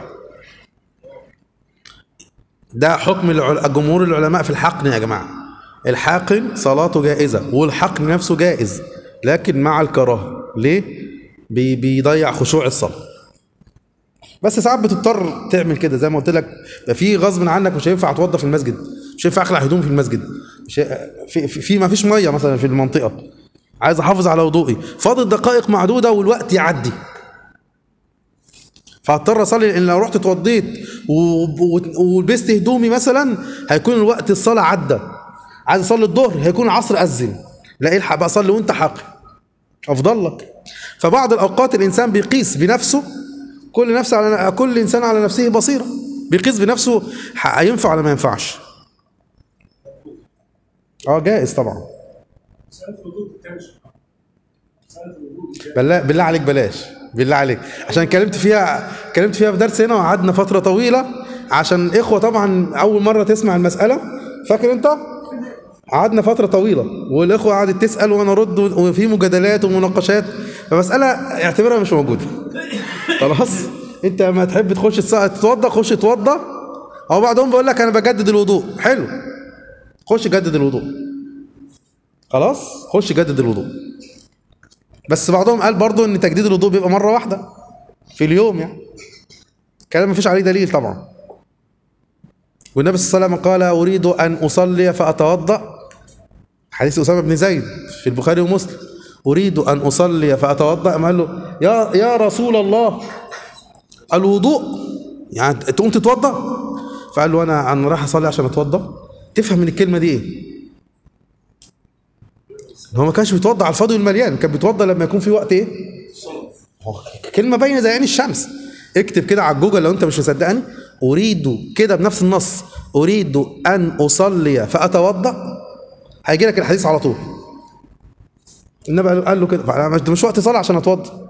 ده حكم العل- جمهور العلماء في الحقن يا جماعه الحاقن صلاته جائزه والحقن نفسه جائز لكن مع الكراهه ليه بي بيضيع خشوع الصلاه بس ساعات بتضطر تعمل كده زي ما قلت لك يبقى في غصب عنك مش هينفع اتوضى في المسجد مش هينفع اخلع هدوم في المسجد مش هي- في في, في ما فيش ميه مثلا في المنطقه عايز احافظ على وضوئي فاضل دقائق معدوده والوقت يعدي فهضطر اصلي لان لو رحت اتوضيت و- و- ولبست هدومي مثلا هيكون الوقت الصلاه عدى عايز اصلي الظهر هيكون العصر اذن لا الحق بقى صلي وانت حاقي افضل لك فبعض الاوقات الانسان بيقيس بنفسه كل نفس على كل انسان على نفسه بصيره بيقيس بنفسه ح- هينفع ولا ما ينفعش اه جائز طبعا مسألة الوضوء بتمشي مسألة الوضوء بالله بالله عليك بلاش بالله عليك عشان كلمت فيها كلمت فيها في درس هنا وقعدنا فتره طويله عشان الاخوه طبعا اول مره تسمع المساله فاكر انت قعدنا فتره طويله والاخوه قعدت تسال وانا ارد وفي مجادلات ومناقشات فمساله اعتبرها مش موجوده خلاص انت ما تحب تخش الص- تتوضى خش اتوضى او بعضهم بيقول لك انا بجدد الوضوء حلو خش جدد الوضوء خلاص خش جدد الوضوء بس بعضهم قال برضو ان تجديد الوضوء بيبقى مره واحده في اليوم يعني كلام مفيش عليه دليل طبعا والنبي صلى الله عليه وسلم قال اريد ان اصلي فاتوضا حديث اسامه بن زيد في البخاري ومسلم اريد ان اصلي فاتوضا قام قال له يا يا رسول الله الوضوء يعني تقوم تتوضا فقال له انا انا رايح اصلي عشان اتوضا تفهم من الكلمه دي ايه إن هو ما كانش بيتوضا على الفاضي والمليان كان بيتوضا لما يكون في وقت ايه هو كلمه باينه زي عين الشمس اكتب كده على جوجل لو انت مش مصدقني اريد كده بنفس النص اريد ان اصلي فاتوضا هيجي لك الحديث على طول النبي قال- قال له كده فأنا مش- ده مش وقت صلاه عشان اتوضا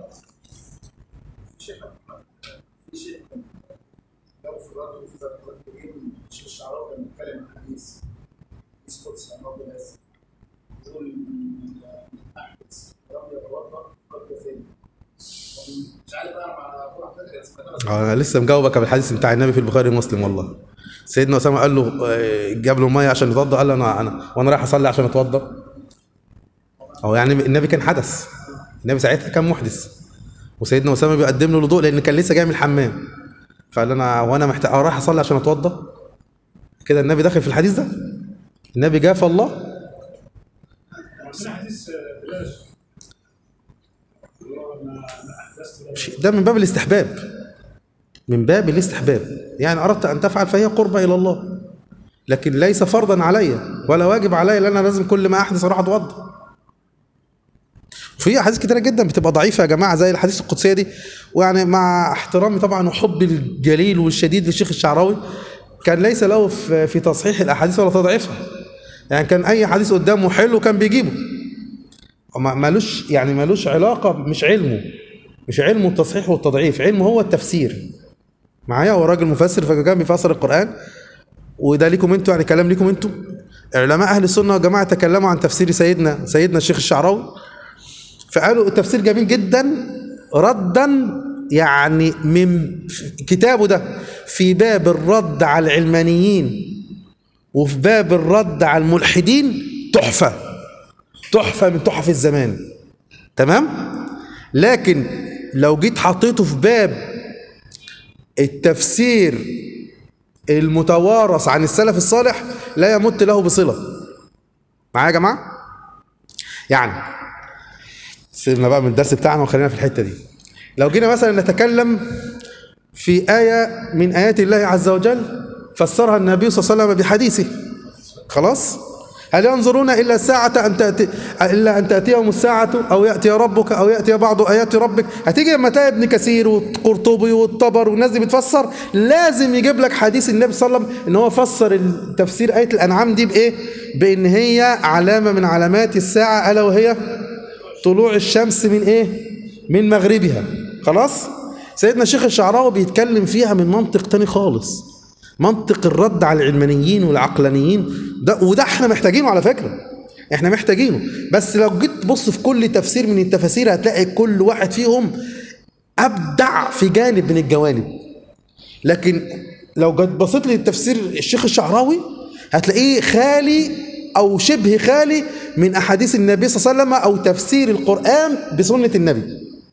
لو في الرجل في ذات الرجل الشيخ الشعراوي كان بيتكلم عن حديث حديث قدسي عن رب العزة يقول احدث رب يتوضا قد كفاني مش عارف بقى مع كل واحد فاكر اسمها انا لسه مجاوبك على الحديث بتاع النبي في البخاري ومسلم والله سيدنا اسامه قال له آه، جاب له ميه عشان يتوضا قال له انا انا وانا رايح اصلي عشان اتوضا هو يعني النبي كان حدث النبي ساعتها كان محدث وسيدنا اسامه بيقدم له الوضوء لان كان لسه جاي من الحمام فقال انا وانا محتاج أه رايح اصلي عشان اتوضا كده النبي داخل في الحديث ده النبي جاف الله عندنا حديث آه، بلاش اللي هو انا أنا احدثت مش- ده من باب الاستحباب من باب الاستحباب يعني أردت أن تفعل فهي قربة إلى الله لكن ليس فرضا علي ولا واجب علي لأن أنا لازم كل ما أحدث أروح أتوضأ في أحاديث كتيرة جدا بتبقى ضعيفة يا جماعة زي الحديث القدسية دي ويعني مع احترامي طبعا وحبي الجليل والشديد للشيخ الشعراوي كان ليس له في في تصحيح الأحاديث ولا تضعيفها يعني كان أي حديث قدامه حلو كان بيجيبه وما- مالوش يعني مالوش علاقة مش علمه مش علمه التصحيح والتضعيف علمه هو التفسير معايا هو راجل مفسر فكان بيفسر القرآن وده ليكم انتوا يعني كلام ليكم انتوا علماء اهل السنه والجماعه تكلموا عن تفسير سيدنا سيدنا الشيخ الشعراوي فقالوا التفسير جميل جدا ردا يعني من كتابه ده في باب الرد على العلمانيين وفي باب الرد على الملحدين تحفه تحفه من تحف الزمان تمام لكن لو جيت حطيته في باب التفسير المتوارث عن السلف الصالح لا يمت له بصلة معايا يا جماعة يعني سيبنا بقى من الدرس بتاعنا وخلينا في الحتة دي لو جينا مثلا نتكلم في آية من آيات الله عز وجل فسرها النبي صلى الله عليه وسلم بحديثه خلاص هل ينظرون إلا الساعة أن تأتي إلا أن تأتيهم الساعة أو يأتي ربك أو يأتي بعض آيات ربك هتيجي لما تلاقي ابن كثير والقرطبي والطبر والناس دي بتفسر لازم يجيب لك حديث النبي صلى الله عليه وسلم إن هو فسر التفسير آية الأنعام دي بإيه؟ بإن هي علامة من علامات الساعة ألا وهي طلوع الشمس من إيه؟ من مغربها خلاص؟ سيدنا الشيخ الشعراوي بيتكلم فيها من منطق تاني خالص منطق الرد على العلمانيين والعقلانيين ده وده احنا محتاجينه على فكره احنا محتاجينه بس لو جيت تبص في كل تفسير من التفاسير هتلاقي كل واحد فيهم ابدع في جانب من الجوانب لكن لو جيت بصيت للتفسير الشيخ الشعراوي هتلاقيه خالي او شبه خالي من احاديث النبي صلى الله عليه وسلم او تفسير القران بسنه النبي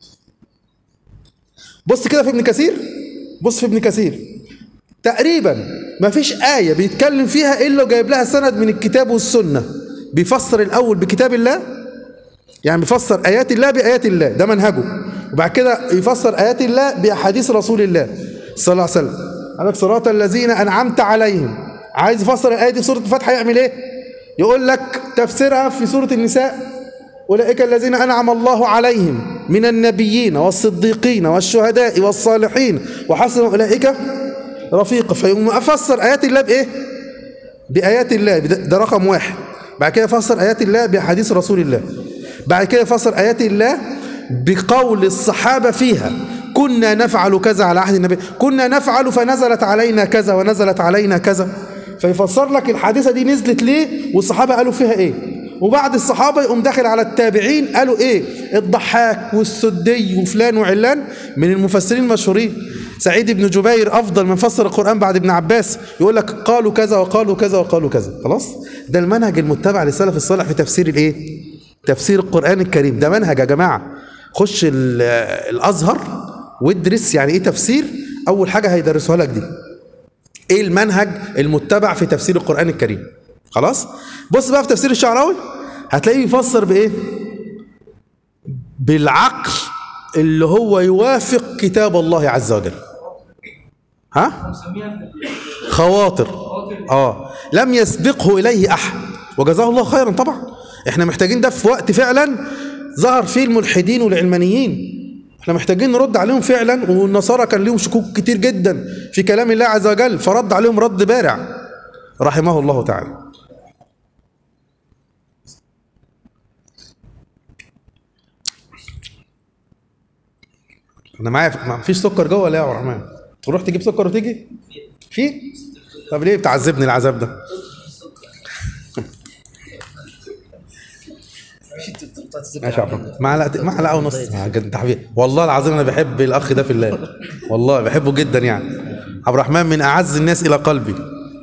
بص كده في ابن كثير بص في ابن كثير تقريبا ما فيش آية بيتكلم فيها إلا وجايب لها سند من الكتاب والسنة بيفسر الأول بكتاب الله يعني بيفسر آيات الله بآيات الله ده منهجه وبعد كده يفسر آيات الله بأحاديث رسول الله صلى الله عليه وسلم قال لك صراط الذين أنعمت عليهم عايز يفسر الآية دي في سورة الفاتحة يعمل إيه؟ يقول لك تفسيرها في سورة النساء أولئك الذين أنعم الله عليهم من النبيين والصديقين والشهداء والصالحين وحسن أولئك رفيقا فيقوم أفسر آيات الله بإيه؟ بآيات الله ده ده رقم واحد بعد كده يفسر آيات الله بأحاديث رسول الله بعد كده يفسر آيات الله بقول الصحابة فيها كنا نفعل كذا على عهد النبي كنا نفعل فنزلت علينا كذا ونزلت علينا كذا فيفسر لك الحادثة دي نزلت ليه والصحابة قالوا فيها ايه وبعد الصحابة يقوم داخل على التابعين قالوا ايه الضحاك والسدي وفلان وعلان من المفسرين المشهورين سعيد بن جبير افضل من فسر القرآن بعد ابن عباس يقول لك قالوا كذا وقالوا كذا وقالوا كذا خلاص ده المنهج المتبع للسلف الصالح في تفسير الايه تفسير القرآن الكريم ده منهج يا جماعة خش ال- الازهر وادرس يعني ايه تفسير اول حاجة هيدرسوها لك دي ايه المنهج المتبع في تفسير القرآن الكريم خلاص بص بقى في تفسير الشعراوي هتلاقيه بيفسر بايه بالعقل اللي هو يوافق كتاب الله عز وجل ها مسميها في خواطر اه لم يسبقه اليه احد وجزاه الله خيرا طبعا احنا محتاجين ده في وقت فعلا ظهر فيه الملحدين والعلمانيين احنا محتاجين نرد عليهم فعلا والنصارى كان لهم شكوك كتير جدا في كلام الله عز وجل فرد عليهم رد بارع رحمه الله تعالى انا معايا ما فيش سكر جوه ولا إيه يا عبد الرحمن تروح تجيب سكر وتيجي في طب ليه بتعذبني العذاب ده ماشي يا عبد الرحمن معلقه معلقه ونص آه، جد انت حبيبي والله العظيم انا بحب الاخ ده في الله والله بحبه جدا يعني عبد الرحمن من اعز الناس الى قلبي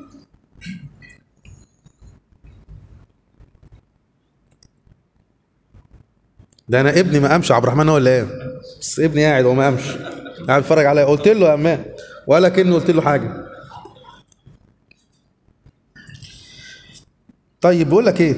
ده انا ابني ما قامش عبد الرحمن هو اللي قام بس ابني قاعد وما قامش قاعد بيتفرج عليا قلت له يا امان ولا كأنه قلت له حاجه طيب بقول لك ايه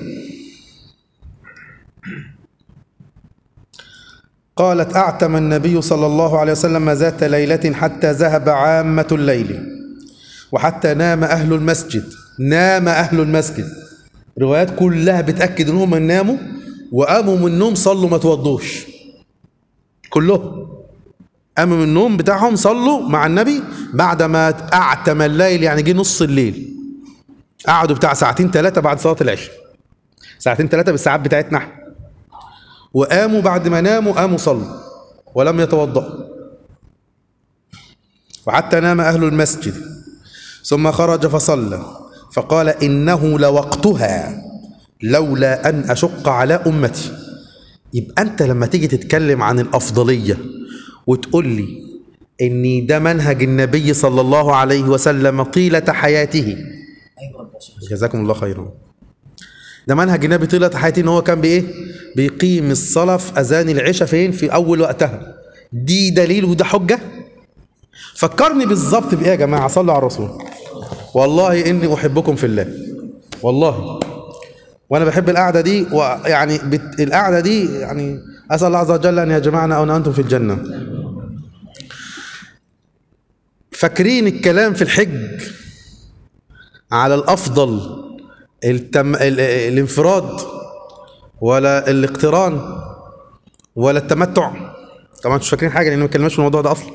قالت اعتم النبي صلى الله عليه وسلم ذات ليله حتى ذهب عامه الليل وحتى نام اهل المسجد نام اهل المسجد روايات كلها بتاكد انهم ناموا وقاموا من النوم صلوا ما توضوش كلهم قاموا من النوم بتاعهم صلوا مع النبي بعد ما اعتم الليل يعني جه نص الليل قعدوا بتاع ساعتين ثلاثه بعد صلاه العشاء ساعتين ثلاثه بالساعات بتاعتنا احنا وقاموا بعد ما ناموا قاموا صلوا ولم يتوضأوا وحتى نام أهل المسجد ثم خرج فصلى فقال إنه لوقتها لولا أن أشق على أمتي يبقى أنت لما تيجي تتكلم عن الأفضلية وتقول لي إن ده منهج النبي صلى الله عليه وسلم طيلة حياته ايوه البشر جزاكم الله خيرا ده منهج النبي طيلة حياته ان هو كان بايه بيقيم الصلاة في اذان العشاء فين في اول وقتها دي دليل وده حجة فكرني بالظبط بايه يا جماعة صلوا على الرسول والله اني احبكم في الله والله وانا بحب القعدة دي ويعني بت... القعدة دي يعني اسال الله عز وجل ان يجمعنا او انتم في الجنة فاكرين الكلام في الحج على الافضل التم... ال... الانفراد ولا الاقتران ولا التمتع طبعا مش فاكرين حاجه لان ما اتكلمناش في الموضوع ده اصلا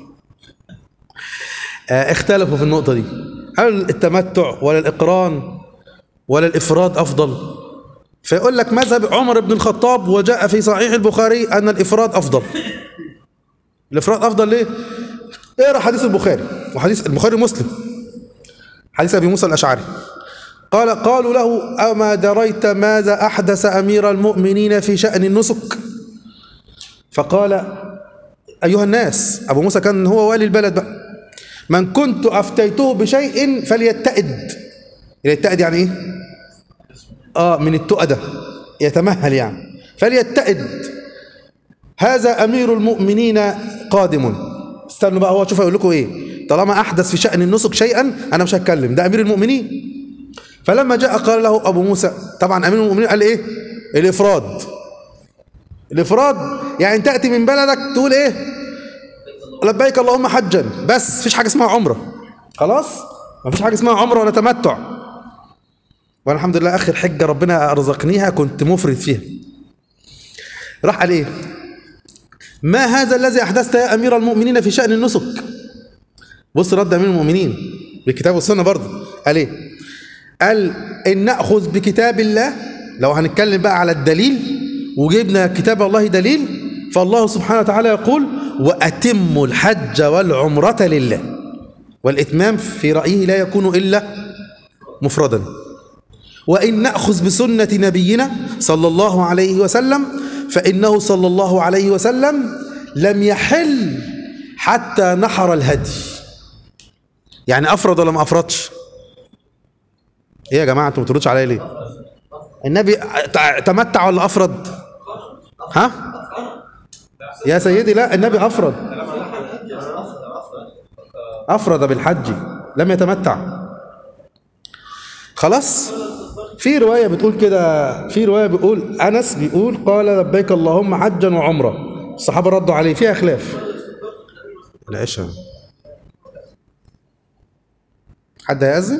آه اختلفوا في النقطه دي هل التمتع ولا الاقران ولا الافراد افضل فيقول لك مذهب عمر بن الخطاب وجاء في صحيح البخاري ان الافراد افضل الافراد افضل ليه اقرا حديث البخاري وحديث البخاري ومسلم حديث ابي موسى الاشعري قال قالوا له اما دريت ماذا احدث امير المؤمنين في شان النسك فقال ايها الناس ابو موسى كان هو والي البلد بقى من كنت افتيته بشيء فليتئد يتئد يعني ايه اه من التؤدة يتمهل يعني فليتئد هذا امير المؤمنين قادم استنوا بقى هو شوف هيقول لكم ايه طالما احدث في شان النسك شيئا انا مش هتكلم ده امير المؤمنين فلما جاء قال له ابو موسى طبعا امير المؤمنين قال ايه الافراد الافراد يعني تاتي من بلدك تقول ايه لبيك اللهم حجا بس مفيش حاجه اسمها عمره خلاص مفيش حاجه اسمها عمره ولا تمتع وانا الحمد لله اخر حجه ربنا ارزقنيها كنت مفرد فيها راح قال ايه ما هذا الذي أحدثت يا أمير المؤمنين في شأن النسك بص رد أمير المؤمنين بالكتاب والسنة برضه قال إيه قال إن نأخذ بكتاب الله لو هنتكلم بقى على الدليل وجبنا كتاب الله دليل فالله سبحانه وتعالى يقول وأتموا الحج والعمرة لله والإتمام في رأيه لا يكون إلا مفردا وإن نأخذ بسنة نبينا صلى الله عليه وسلم فإنه صلى الله عليه وسلم لم يحل حتى نحر الهدي يعني أفرد ولا ما أفردش إيه يا جماعة أنتوا ما بتردوش عليا ليه النبي ت- تمتع ولا أفرد ها يا سيدي لا النبي أفرد أفرد بالحج لم يتمتع خلاص في رواية بتقول كده في رواية بيقول أنس بيقول قال لبيك اللهم حجا وعمرة الصحابة ردوا عليه فيها خلاف العشاء حد هيأذن؟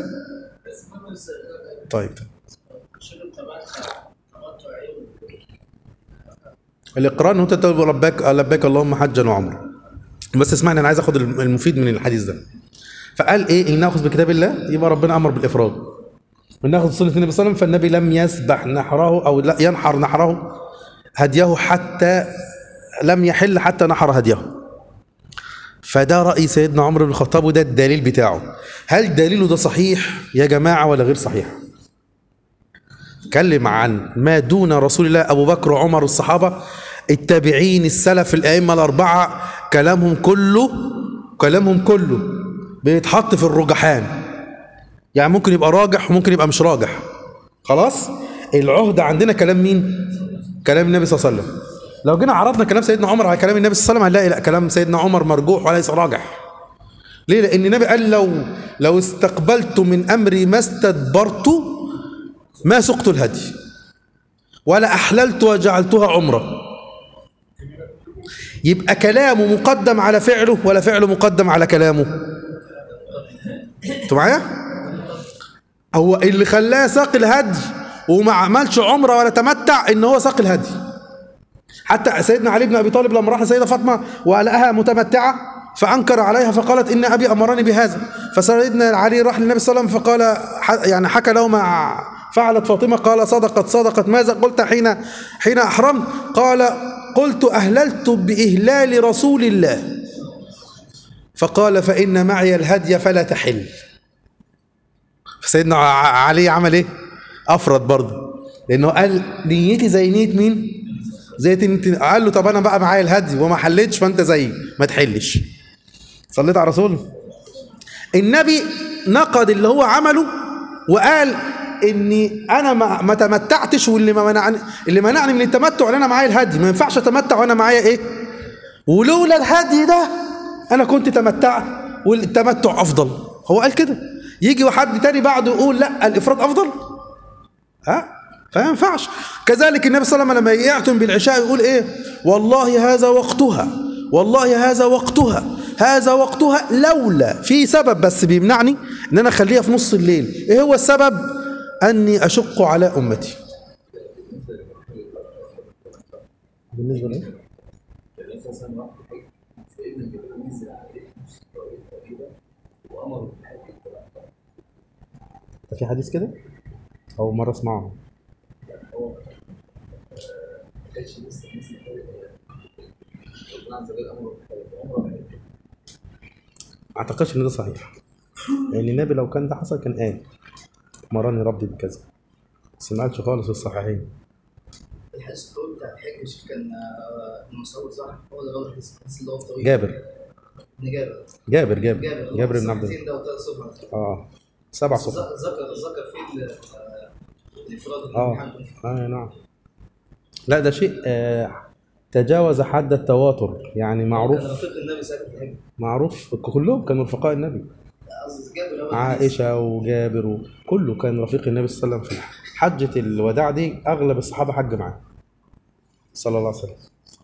طيب شنو تمتع تمتع ايه الإقرار إن أنت تقول لبيك لبيك اللهم حجا وعمرة بس اسمعني أنا عايز آخد المفيد من الحديث ده فقال إيه إن نأخذ بكتاب الله يبقى ربنا أمر بالإفراد وإن نأخذ سنة النبي صلى الله عليه وسلم فالنبي لم يسبح نحره أو لا ينحر نحره هديه حتى لم يحل حتى نحر هديه فده رأي سيدنا عمر بن الخطاب وده الدليل بتاعه هل دليله ده صحيح يا جماعة ولا غير صحيح اتكلم عن ما دون رسول الله أبو بكر وعمر الصحابة التابعين السلف الأئمة الأربعة كلامهم كله كلامهم كله بيتحط في الرجحان يعني ممكن يبقى راجح وممكن يبقى مش راجح خلاص العهدة عندنا كلام مين كلام النبي صلى الله عليه وسلم لو جينا عرضنا كلام سيدنا عمر على كلام النبي صلى الله عليه وسلم هنلاقي لا كلام سيدنا عمر مرجوح وليس راجح ليه لان النبي قال لو لو استقبلت من امري ما استدبرت ما سقت الهدي ولا احللت وجعلتها عمره يبقى كلامه مقدم على فعله ولا فعله مقدم على كلامه انتوا معايا هو اللي خلاه ساق الهدي وما عملش عمره ولا تمتع ان هو ساق الهدي حتى سيدنا علي بن ابي طالب لما راح لسيده فاطمه ولقاها متمتعه فانكر عليها فقالت ان ابي امرني بهذا فسيدنا علي راح للنبي صلى الله عليه وسلم فقال ح- يعني حكى له ما فعلت فاطمه قال صدقت صدقت ماذا قلت حين حين احرمت قال قلت اهللت باهلال رسول الله فقال فان معي الهدي فلا تحل فسيدنا ع- علي عمل ايه افرد برضه لانه قال نيتي زي نيه مين زي انت قال له طب انا بقى معايا الهدي وما حلتش فانت زيي ما تحلش صليت على رسول النبي نقد اللي هو عمله وقال اني انا ما, ما تمتعتش واللي ما منعني اللي منعني من التمتع ان انا معايا الهدي ما ينفعش اتمتع وانا معايا ايه ولولا الهدي ده انا كنت تمتعت والتمتع افضل هو قال كده يجي حد تاني بعده يقول لا الافراد افضل ها فما ينفعش كذلك النبي صلى الله عليه وسلم لما يعتم بالعشاء يقول ايه والله هذا وقتها والله هذا وقتها هذا وقتها لولا في سبب بس بيمنعني ان انا اخليها في نص الليل ايه هو السبب اني اشق على امتي بالنسبه لي في حديث كده او مره اسمعه اعتقدش ان ده صحيح لان النبي لو كان ده حصل كان قال مرني ربي بكذا بس ما قالش خالص في الصحيحين الحديث الطويل بتاع الحج كان آه، المصور صح هو اللي غلط الحديث اللي هو الطويل جابر ابن جابر جابر جابر جابر جابر بن عبد الله الصفحتين ده وثلاث صفحات اه سبع صفحات ذكر ذكر فيه ال- آه، الافراد اه والحج. اه نعم لا ده شيء آه تجاوز حد التواتر يعني معروف كان رفيق النبي ساكن في الحج معروف كلهم كانوا رفقاء النبي قصدي جابر هو الحديث. عائشة وجابر وكله كان رفيق النبي صلى الله عليه وسلم في حجة الوداع دي أغلب الصحابة حج معاه صلى الله عليه وسلم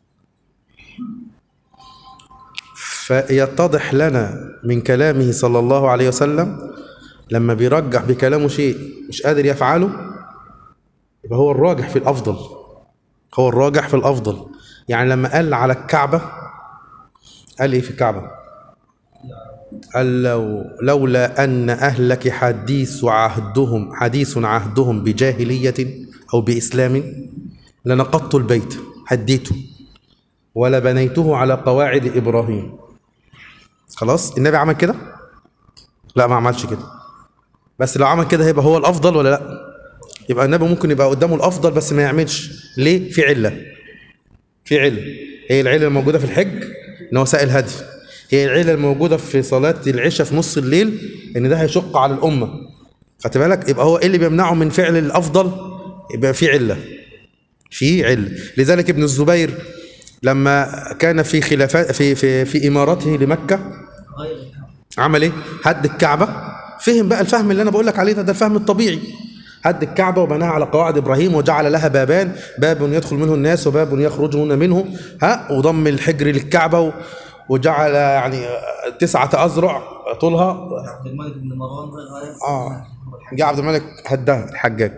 فيتضح لنا من كلامه صلى الله عليه وسلم لما بيرجح بكلامه شيء مش قادر يفعله يبقى هو الراجح في الأفضل هو الراجح في الأفضل يعني لما قال على الكعبة قال ايه في الكعبة قال لو لولا أن أهلك حديث عهدهم حديث عهدهم بجاهلية أو بإسلام لنقضت البيت هديته ولا بنيته على قواعد إبراهيم خلاص النبي عمل كده لا ما عملش كده بس لو عمل كده هيبقى هو الأفضل ولا لا يبقى النبي ممكن يبقى قدامه الأفضل بس ما يعملش ليه في علة في علة هي العلة الموجودة في الحج ان هو سائل هدي هي العلة الموجودة في صلاة العشاء في نص الليل ان ده هيشق على الأمة خدت بالك يبقى هو ايه اللي بيمنعه من فعل الأفضل يبقى في علة في علة لذلك ابن الزبير لما كان في خلافات في في في إمارته لمكة غير الكعبة عمل ايه؟ هد الكعبة فهم بقى الفهم اللي انا بقول لك عليه ده ده الفهم الطبيعي هد الكعبة وبناها على قواعد ابراهيم وجعل لها بابان باب يدخل منه الناس وباب يخرجون منه ها وضم الحجر للكعبة و- وجعل يعني تسعة أذرع طولها عبد الملك بن مروان غير اه جاء عبد الملك هدها الحجاج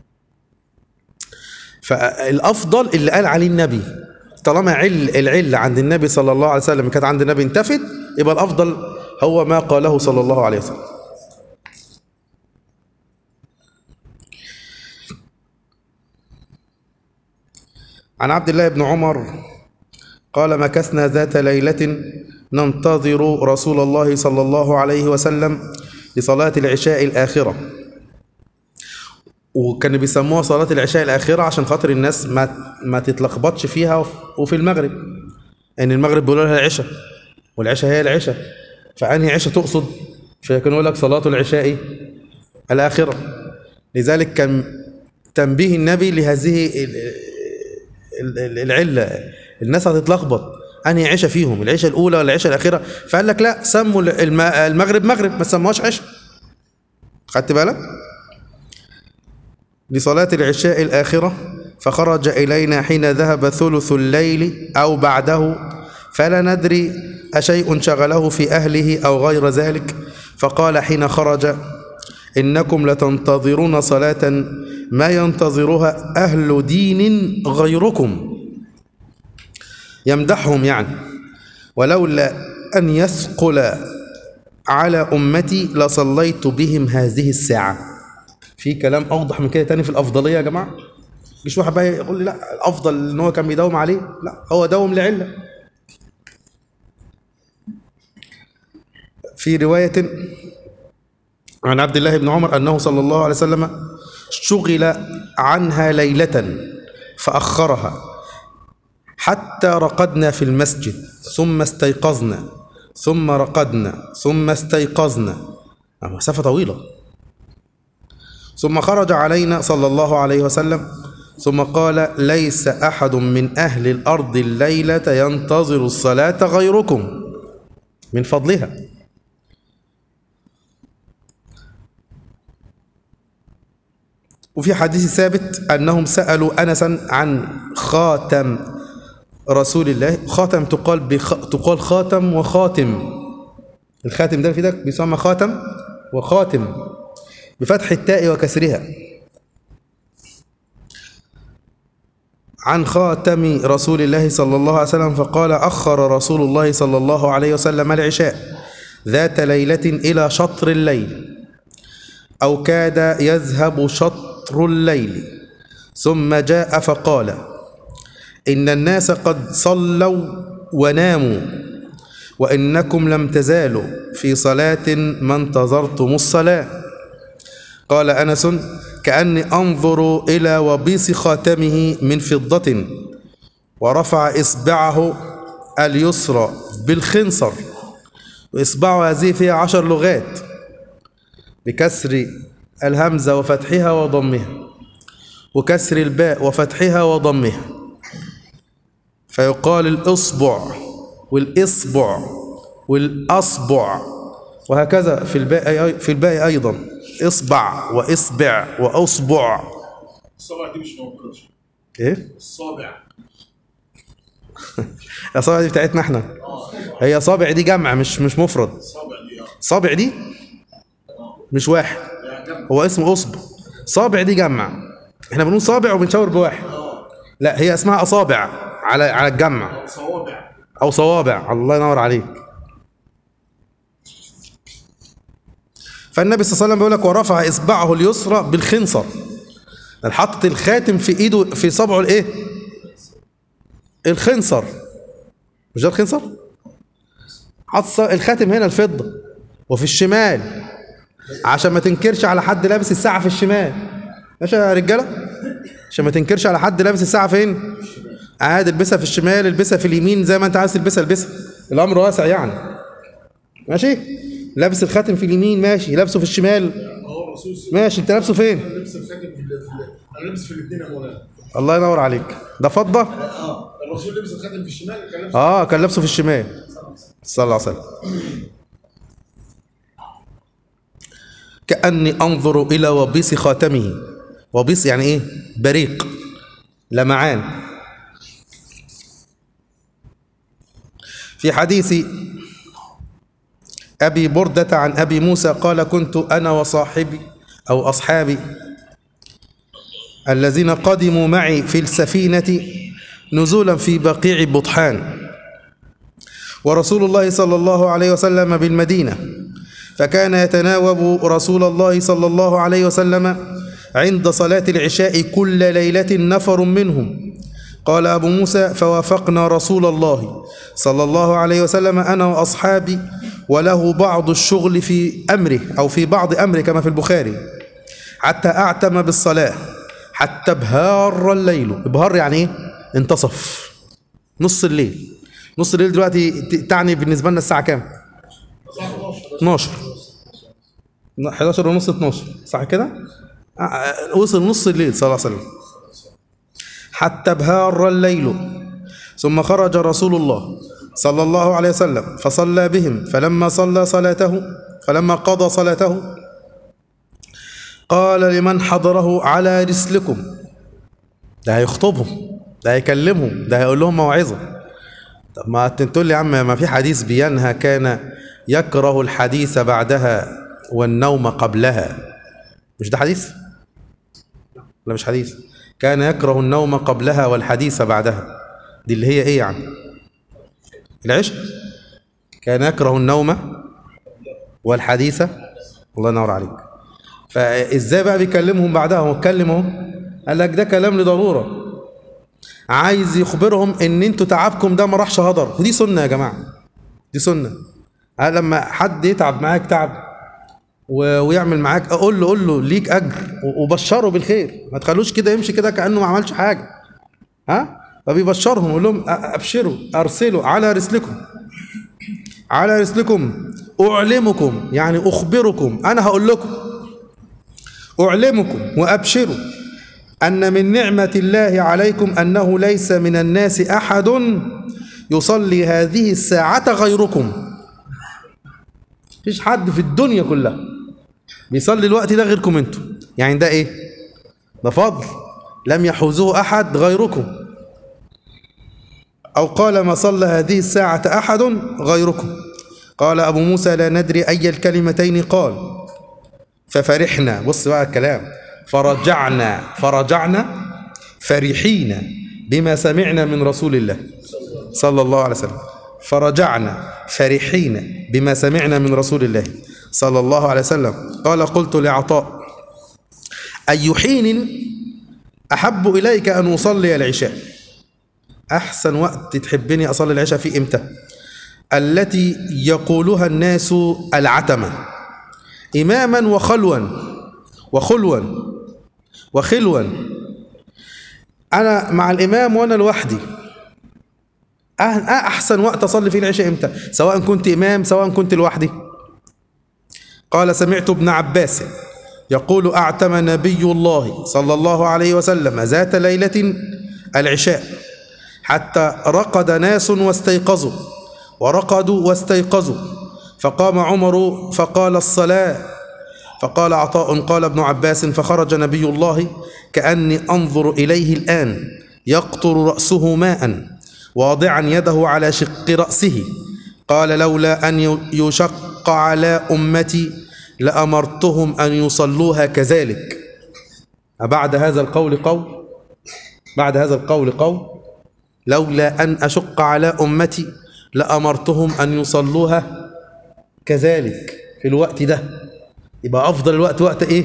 فالافضل اللي قال عليه النبي طالما عل العله عند النبي صلى الله عليه وسلم كانت عند النبي انتفت يبقى الافضل هو ما قاله صلى الله عليه وسلم عن عبد الله بن عمر قال مكثنا ذات ليلة ننتظر رسول الله صلى الله عليه وسلم لصلاة العشاء الآخرة وكانوا بيسموها صلاة العشاء الآخرة عشان خاطر الناس ما ما تتلخبطش فيها وف- وفي المغرب ان المغرب بيقولوا لها العشاء والعشاء هي العشاء فأنهي عشاء تقصد فكان يقول لك صلاة العشاء الآخرة لذلك كان تنبيه النبي لهذه ال- ال- ال- العلة الناس هتتلخبط أنهي عشاء فيهم العشاء الأولى ولا العشاء الأخيرة فقال لك لا سموا الم- المغرب مغرب ما سموهاش عشاء خدت بالك لصلاة العشاء الآخرة فخرج إلينا حين ذهب ثلث الليل أو بعده فلا ندري أشيء شغله في أهله أو غير ذلك فقال حين خرج إنكم لتنتظرون صلاة ما ينتظرها أهل دين غيركم يمدحهم يعني ولولا أن يثقل على أمتي لصليت بهم هذه الساعة في كلام أوضح من كده تاني في الأفضلية يا جماعة مش واحد بقى يقول لي لا الأفضل إن هو كان بيداوم عليه لا هو داوم لعلة في رواية عن عبد الله بن عمر أنه صلى الله عليه وسلم شغل عنها ليلة فأخرها حتى رقدنا في المسجد ثم استيقظنا ثم رقدنا ثم استيقظنا آه، مسافة طويلة ثم خرج علينا صلى الله عليه وسلم ثم قال ليس أحد من أهل الأرض الليلة ينتظر الصلاة غيركم من فضلها وفي حديث ثابت أنهم سألوا أنسا عن خاتم رسول الله خاتم تقال بخ... تقال خاتم وخاتم الخاتم ده اللي في ايدك بيسمى خاتم وخاتم بفتح التاء وكسرها عن خاتم رسول الله صلى الله عليه وسلم فقال أخر رسول الله صلى الله عليه وسلم العشاء ذات ليلة إلى شطر الليل أو كاد يذهب شطر الليل ثم جاء فقال إن الناس قد صلوا وناموا وإنكم لم تزالوا في صلاة ما انتظرتم الصلاة قال أنس كأني أنظر إلى وبيص خاتمه من فضة ورفع إصبعه اليسرى بالخنصر وإصبعه هذه فيها عشر لغات بكسر الهمزة وفتحها وضمها وكسر الباء وفتحها وضمها فيقال الإصبع والإصبع والأصبع وهكذا في الباء في الباء أيضا إصبع وإصبع وأصبع الصابع دي مش موجودة إيه؟ الصابع الأصابع دي بتاعتنا إحنا هي صابع دي جمع مش مش مفرد الصابع دي اه صابع دي مش واحد هو اسمه أصبع صابع دي جمع احنا بنقول صابع وبنشاور بواحد لا هي اسمها أصابع على على الجمع صوابع او صوابع الله ينور عليك فالنبي صلى الله عليه وسلم بيقول لك ورفع اصبعه اليسرى بالخنصر حطت الخاتم في ايده في صبعه الايه الخنصر مش ده الخنصر حط ص- الخاتم هنا الفضه وفي الشمال عشان ما تنكرش على حد لابس الساعه في الشمال ماشي يا رجاله عشان ما تنكرش على حد لابس الساعه فين عادي البسها في الشمال البسها في اليمين زي ما انت عايز تلبسها البسها الامر واسع يعني ماشي لابس الخاتم في اليمين ماشي لابسه في الشمال هو الرسول ماشي انت لابسه فين لبس الخاتم في ال- في ال- انا لابس في الاثنين يا مولانا الله ينور عليك ده فضه اه الرسول لبس الخاتم في الشمال كان لابس اه كان لابسه في الشمال صلى الله عليه وسلم كأني أنظر إلى وبيص خاتمه وبيص يعني إيه بريق لمعان في حديث أبي بردة عن أبي موسى قال كنت أنا وصاحبي أو أصحابي الذين قدموا معي في السفينة نزولا في بقيع بطحان ورسول الله صلى الله عليه وسلم بالمدينة فكان يتناوب رسول الله صلى الله عليه وسلم عند صلاة العشاء كل ليلة نفر منهم قال أبو موسى فوافقنا رسول الله صلى الله عليه وسلم أنا وأصحابي وله بعض الشغل في أمره أو في بعض أمره كما في البخاري حتى أعتم بالصلاة حتى ابهار الليل ابهار يعني إيه؟ انتصف نص الليل نص الليل دلوقتي ت- تعني بالنسبة لنا الساعة كام 12 11 ونص 12 صح كده آه، آه، وصل نص الليل صلى الله عليه وسلم حتى ابهار الليل ثم خرج رسول الله صلى الله عليه وسلم فصلى بهم فلما صلى صلاته فلما قضى صلاته قال لمن حضره على رسلكم ده هيخطبهم ده هيكلمهم ده هيقول لهم موعظة طب ما انت تقول لي يا عم ما في حديث بينهى كان يكره الحديث بعدها والنوم قبلها مش ده حديث لا مش حديث كان يكره النوم قبلها والحديث بعدها دي اللي هي ايه يعني العشق كان يكره النوم والحديث الله ينور عليك فازاي بقى بيكلمهم بعدها هو اتكلم اهو قال لك ده كلام لضروره عايز يخبرهم ان انتوا تعبكم ده ما راحش هدر ودي سنه يا جماعه دي سنه ها لما حد يتعب معاك تعب و- ويعمل معاك اقول له قول له ليك اجر و- وبشره بالخير ما تخلوش كده يمشي كده كانه ما عملش حاجه ها فبيبشرهم يقول لهم أ- ابشروا ارسلوا على رسلكم على رسلكم اعلمكم يعني اخبركم انا هقول لكم اعلمكم وابشروا ان من نعمه الله عليكم انه ليس من الناس احد يصلي هذه الساعه غيركم مفيش حد في الدنيا كلها بيصلي الوقت ده غيركم انتم يعني ده ايه ده فضل لم يحوزه احد غيركم او قال ما صلى هذه الساعه احد غيركم قال ابو موسى لا ندري اي الكلمتين قال ففرحنا بص بقى الكلام فرجعنا فرجعنا فرحين بما سمعنا من رسول الله صلى الله عليه وسلم فرجعنا فرحين بما سمعنا من رسول الله صلى الله عليه وسلم قال قلت لعطاء أي حين أحب إليك أن أصلي العشاء أحسن وقت تحبني أصلي العشاء في إمتى التي يقولها الناس العتمة إماما وخلوا وخلوا وخلوا أنا مع الإمام وأنا لوحدي أه- أحسن وقت أصلي فيه العشاء إمتى سواء كنت إمام سواء كنت لوحدي قال سمعت ابن عباس يقول أعتم نبي الله صلى الله عليه وسلم ذات ليلة العشاء حتى رقد ناس واستيقظوا ورقدوا واستيقظوا فقام عمر فقال الصلاة فقال عطاء قال ابن عباس فخرج نبي الله كأني أنظر إليه الآن يقطر رأسه ماء واضعا يده على شق رأسه قال لولا أن يشق على أمتي لأمرتهم أن يصلوها كذلك أبعد هذا القول قول بعد هذا القول قول لولا أن أشق على أمتي لأمرتهم أن يصلوها كذلك في الوقت ده يبقى أفضل الوقت وقت إيه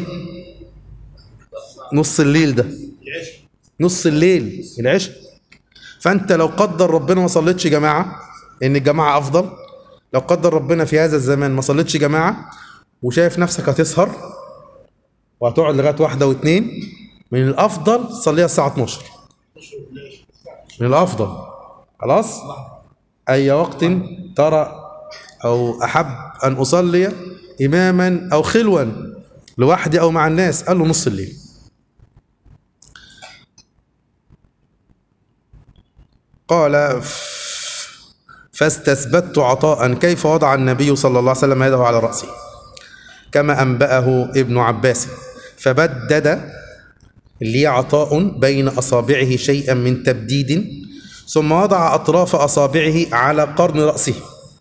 نص الليل ده نص الليل العشاء فأنت لو قدر ربنا ما صليتش جماعة إن الجماعة أفضل لو قدر ربنا في هذا الزمان ما صليتش جماعة وشايف نفسك هتسهر وهتقعد لغاية واحدة واثنين من الأفضل تصليها الساعة 12 من الأفضل خلاص أي وقت ترى أو أحب أن أصلي إماما أو خلوا لوحدي أو مع الناس قال له نص الليل قال ف- فاستثبت عطاء كيف وضع النبي صلى الله عليه وسلم يده على رأسه كما أنبأه ابن عباس فبدد لي عطاء بين أصابعه شيئا من تبديد ثم وضع أطراف أصابعه على قرن رأسه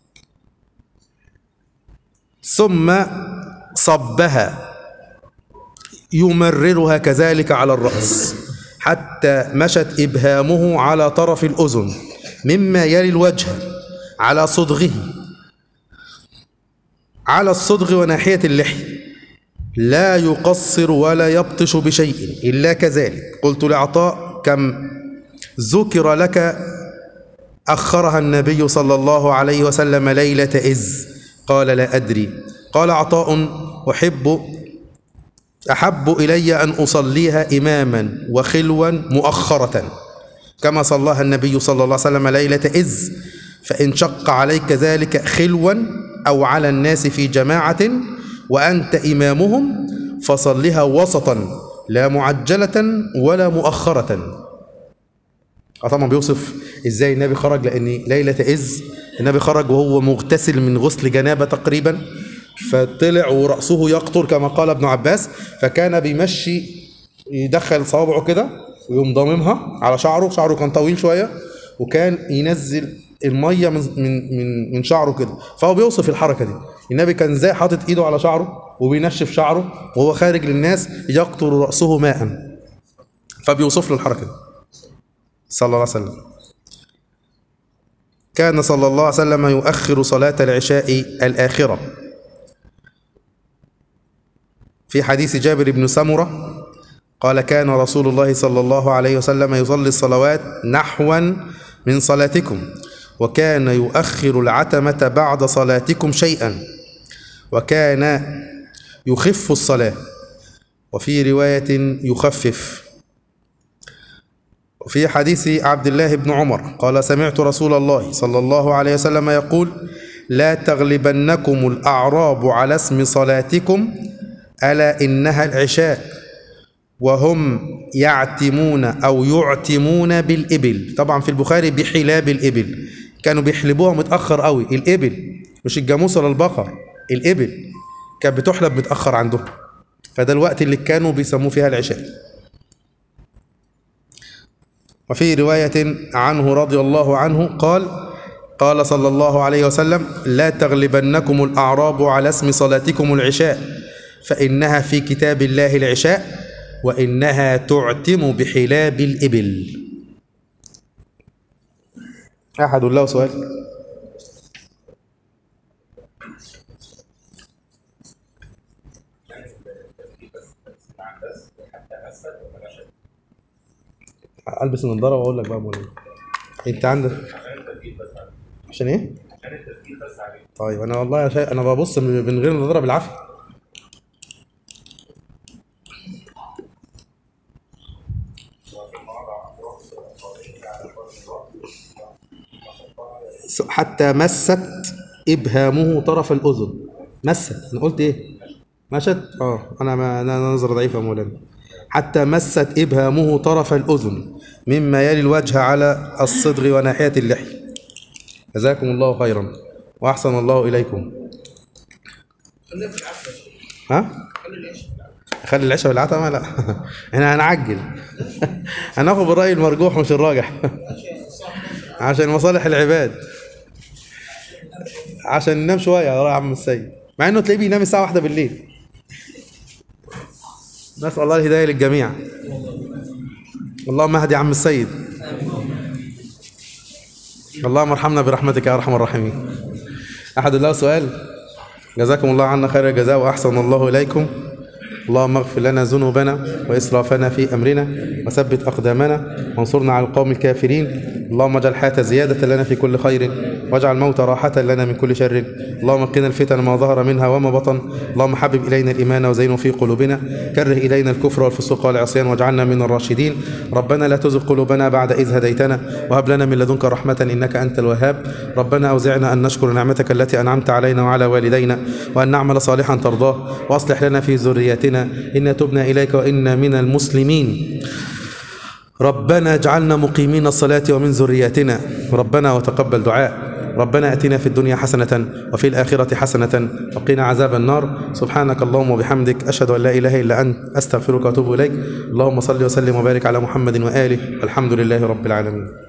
ثم صبها يمررها كذلك على الرأس حتى مشت إبهامه على طرف الأذن مما يلي الوجه على صدغه على الصدغ وناحية اللحية لا يقصر ولا يبطش بشيء إلا كذلك قلت لعطاء كم ذكر لك أخرها النبي صلى الله عليه وسلم ليلة إذ قال لا أدري قال عطاء أحب أحب إلي أن أصليها إماما وخلوا مؤخرة كما صلاها النبي صلى الله عليه وسلم ليلة إذ فإن شق عليك ذلك خلوا أو على الناس في جماعة وأنت إمامهم فصلها وسطا لا معجلة ولا مؤخرة اه طبعا بيوصف ازاي النبي خرج لان ليله اذ النبي خرج وهو مغتسل من غسل جنابه تقريبا فطلع وراسه يقطر كما قال ابن عباس فكان بيمشي يدخل صوابعه كده ويقوم ضاممها على شعره شعره كان طويل شويه وكان ينزل الميه من من من من شعره كده فهو بيوصف الحركه دي النبي كان زي حاطط ايده على شعره وبينشف شعره وهو خارج للناس يقطر راسه ماء فبيوصف له الحركه دي صلى الله عليه وسلم كان صلى الله عليه وسلم يؤخر صلاة العشاء الآخرة في حديث جابر بن سمرة قال كان رسول الله صلى الله عليه وسلم يصلي الصلوات نحوا من صلاتكم وكان يؤخر العتمة بعد صلاتكم شيئا وكان يخف الصلاة وفي رواية يخفف وفي حديث عبد الله بن عمر قال سمعت رسول الله صلى الله عليه وسلم يقول لا تغلبنكم الأعراب على اسم صلاتكم ألا إنها العشاء وهم يعتمون أو يعتمون بالإبل طبعا في البخاري بحلاب الإبل كانوا بيحلبوها متأخر قوي الإبل مش الجاموس ولا البقر الإبل كانت بتحلب متأخر عندهم فده الوقت اللي كانوا بيسموه فيها العشاء وفي رواية عنه رضي الله عنه قال قال صلى الله عليه وسلم لا تغلبنكم الأعراب على اسم صلاتكم العشاء فإنها في كتاب الله العشاء وإنها تعتم بحلاب الإبل أحد له سؤال البس النضاره واقول لك بقى مولانا انت عندك عشان ايه طيب انا والله شيء انا ببص من من غير نظاره بالعافيه س- حتى مست ابهامه طرف الاذن مست انا قلت ايه مشت اه انا ما انا نظره ضعيفه يا مولانا حتى مست ابهامه طرف الاذن مما يلي الوجه على الصدغ وناحيه اللحيه جزاكم الله خيرا واحسن الله اليكم خلينا في العفو ها خلي العيش خلي العشاء بالعتمه لا احنا هنعجل هناخد بالراي المرجوح مش الراجح عشان مصالح العباد عشان ننام شويه يا عم السيد مع انه تلاقيه بينام الساعه واحدة بالليل نسال الله الهدايه للجميع اللهم اهدي عم السيد اللهم ارحمنا برحمتك يا ارحم الراحمين احد له سؤال جزاكم الله عنا خير الجزاء واحسن الله اليكم اللهم اغفر لنا ذنوبنا واسرافنا في امرنا وثبت اقدامنا وانصرنا على القوم الكافرين اللهم اجعل الحياه زياده لنا في كل خير واجعل الموت راحه لنا من كل شر اللهم قنا الفتن ما ظهر منها وما بطن اللهم حبب الينا الايمان وزينه في قلوبنا كره الينا الكفر والفسوق والعصيان واجعلنا من الراشدين ربنا لا تزغ قلوبنا بعد اذ هديتنا وهب لنا من لدنك رحمه انك انت الوهاب ربنا اوزعنا ان نشكر نعمتك التي انعمت علينا وعلى والدينا وان نعمل صالحا ترضاه واصلح لنا في ذريتنا انا تبنا اليك وانا من المسلمين ربنا اجعلنا مقيمين الصلاة ومن ذرياتنا ربنا وتقبل دعاء ربنا اتنا في الدنيا حسنة وفي الآخرة حسنة وقنا عذاب النار سبحانك اللهم وبحمدك أشهد أن لا إله إلا أنت أستغفرك وأتوب إليك اللهم صل وسلم وبارك على محمد وآله والحمد لله رب العالمين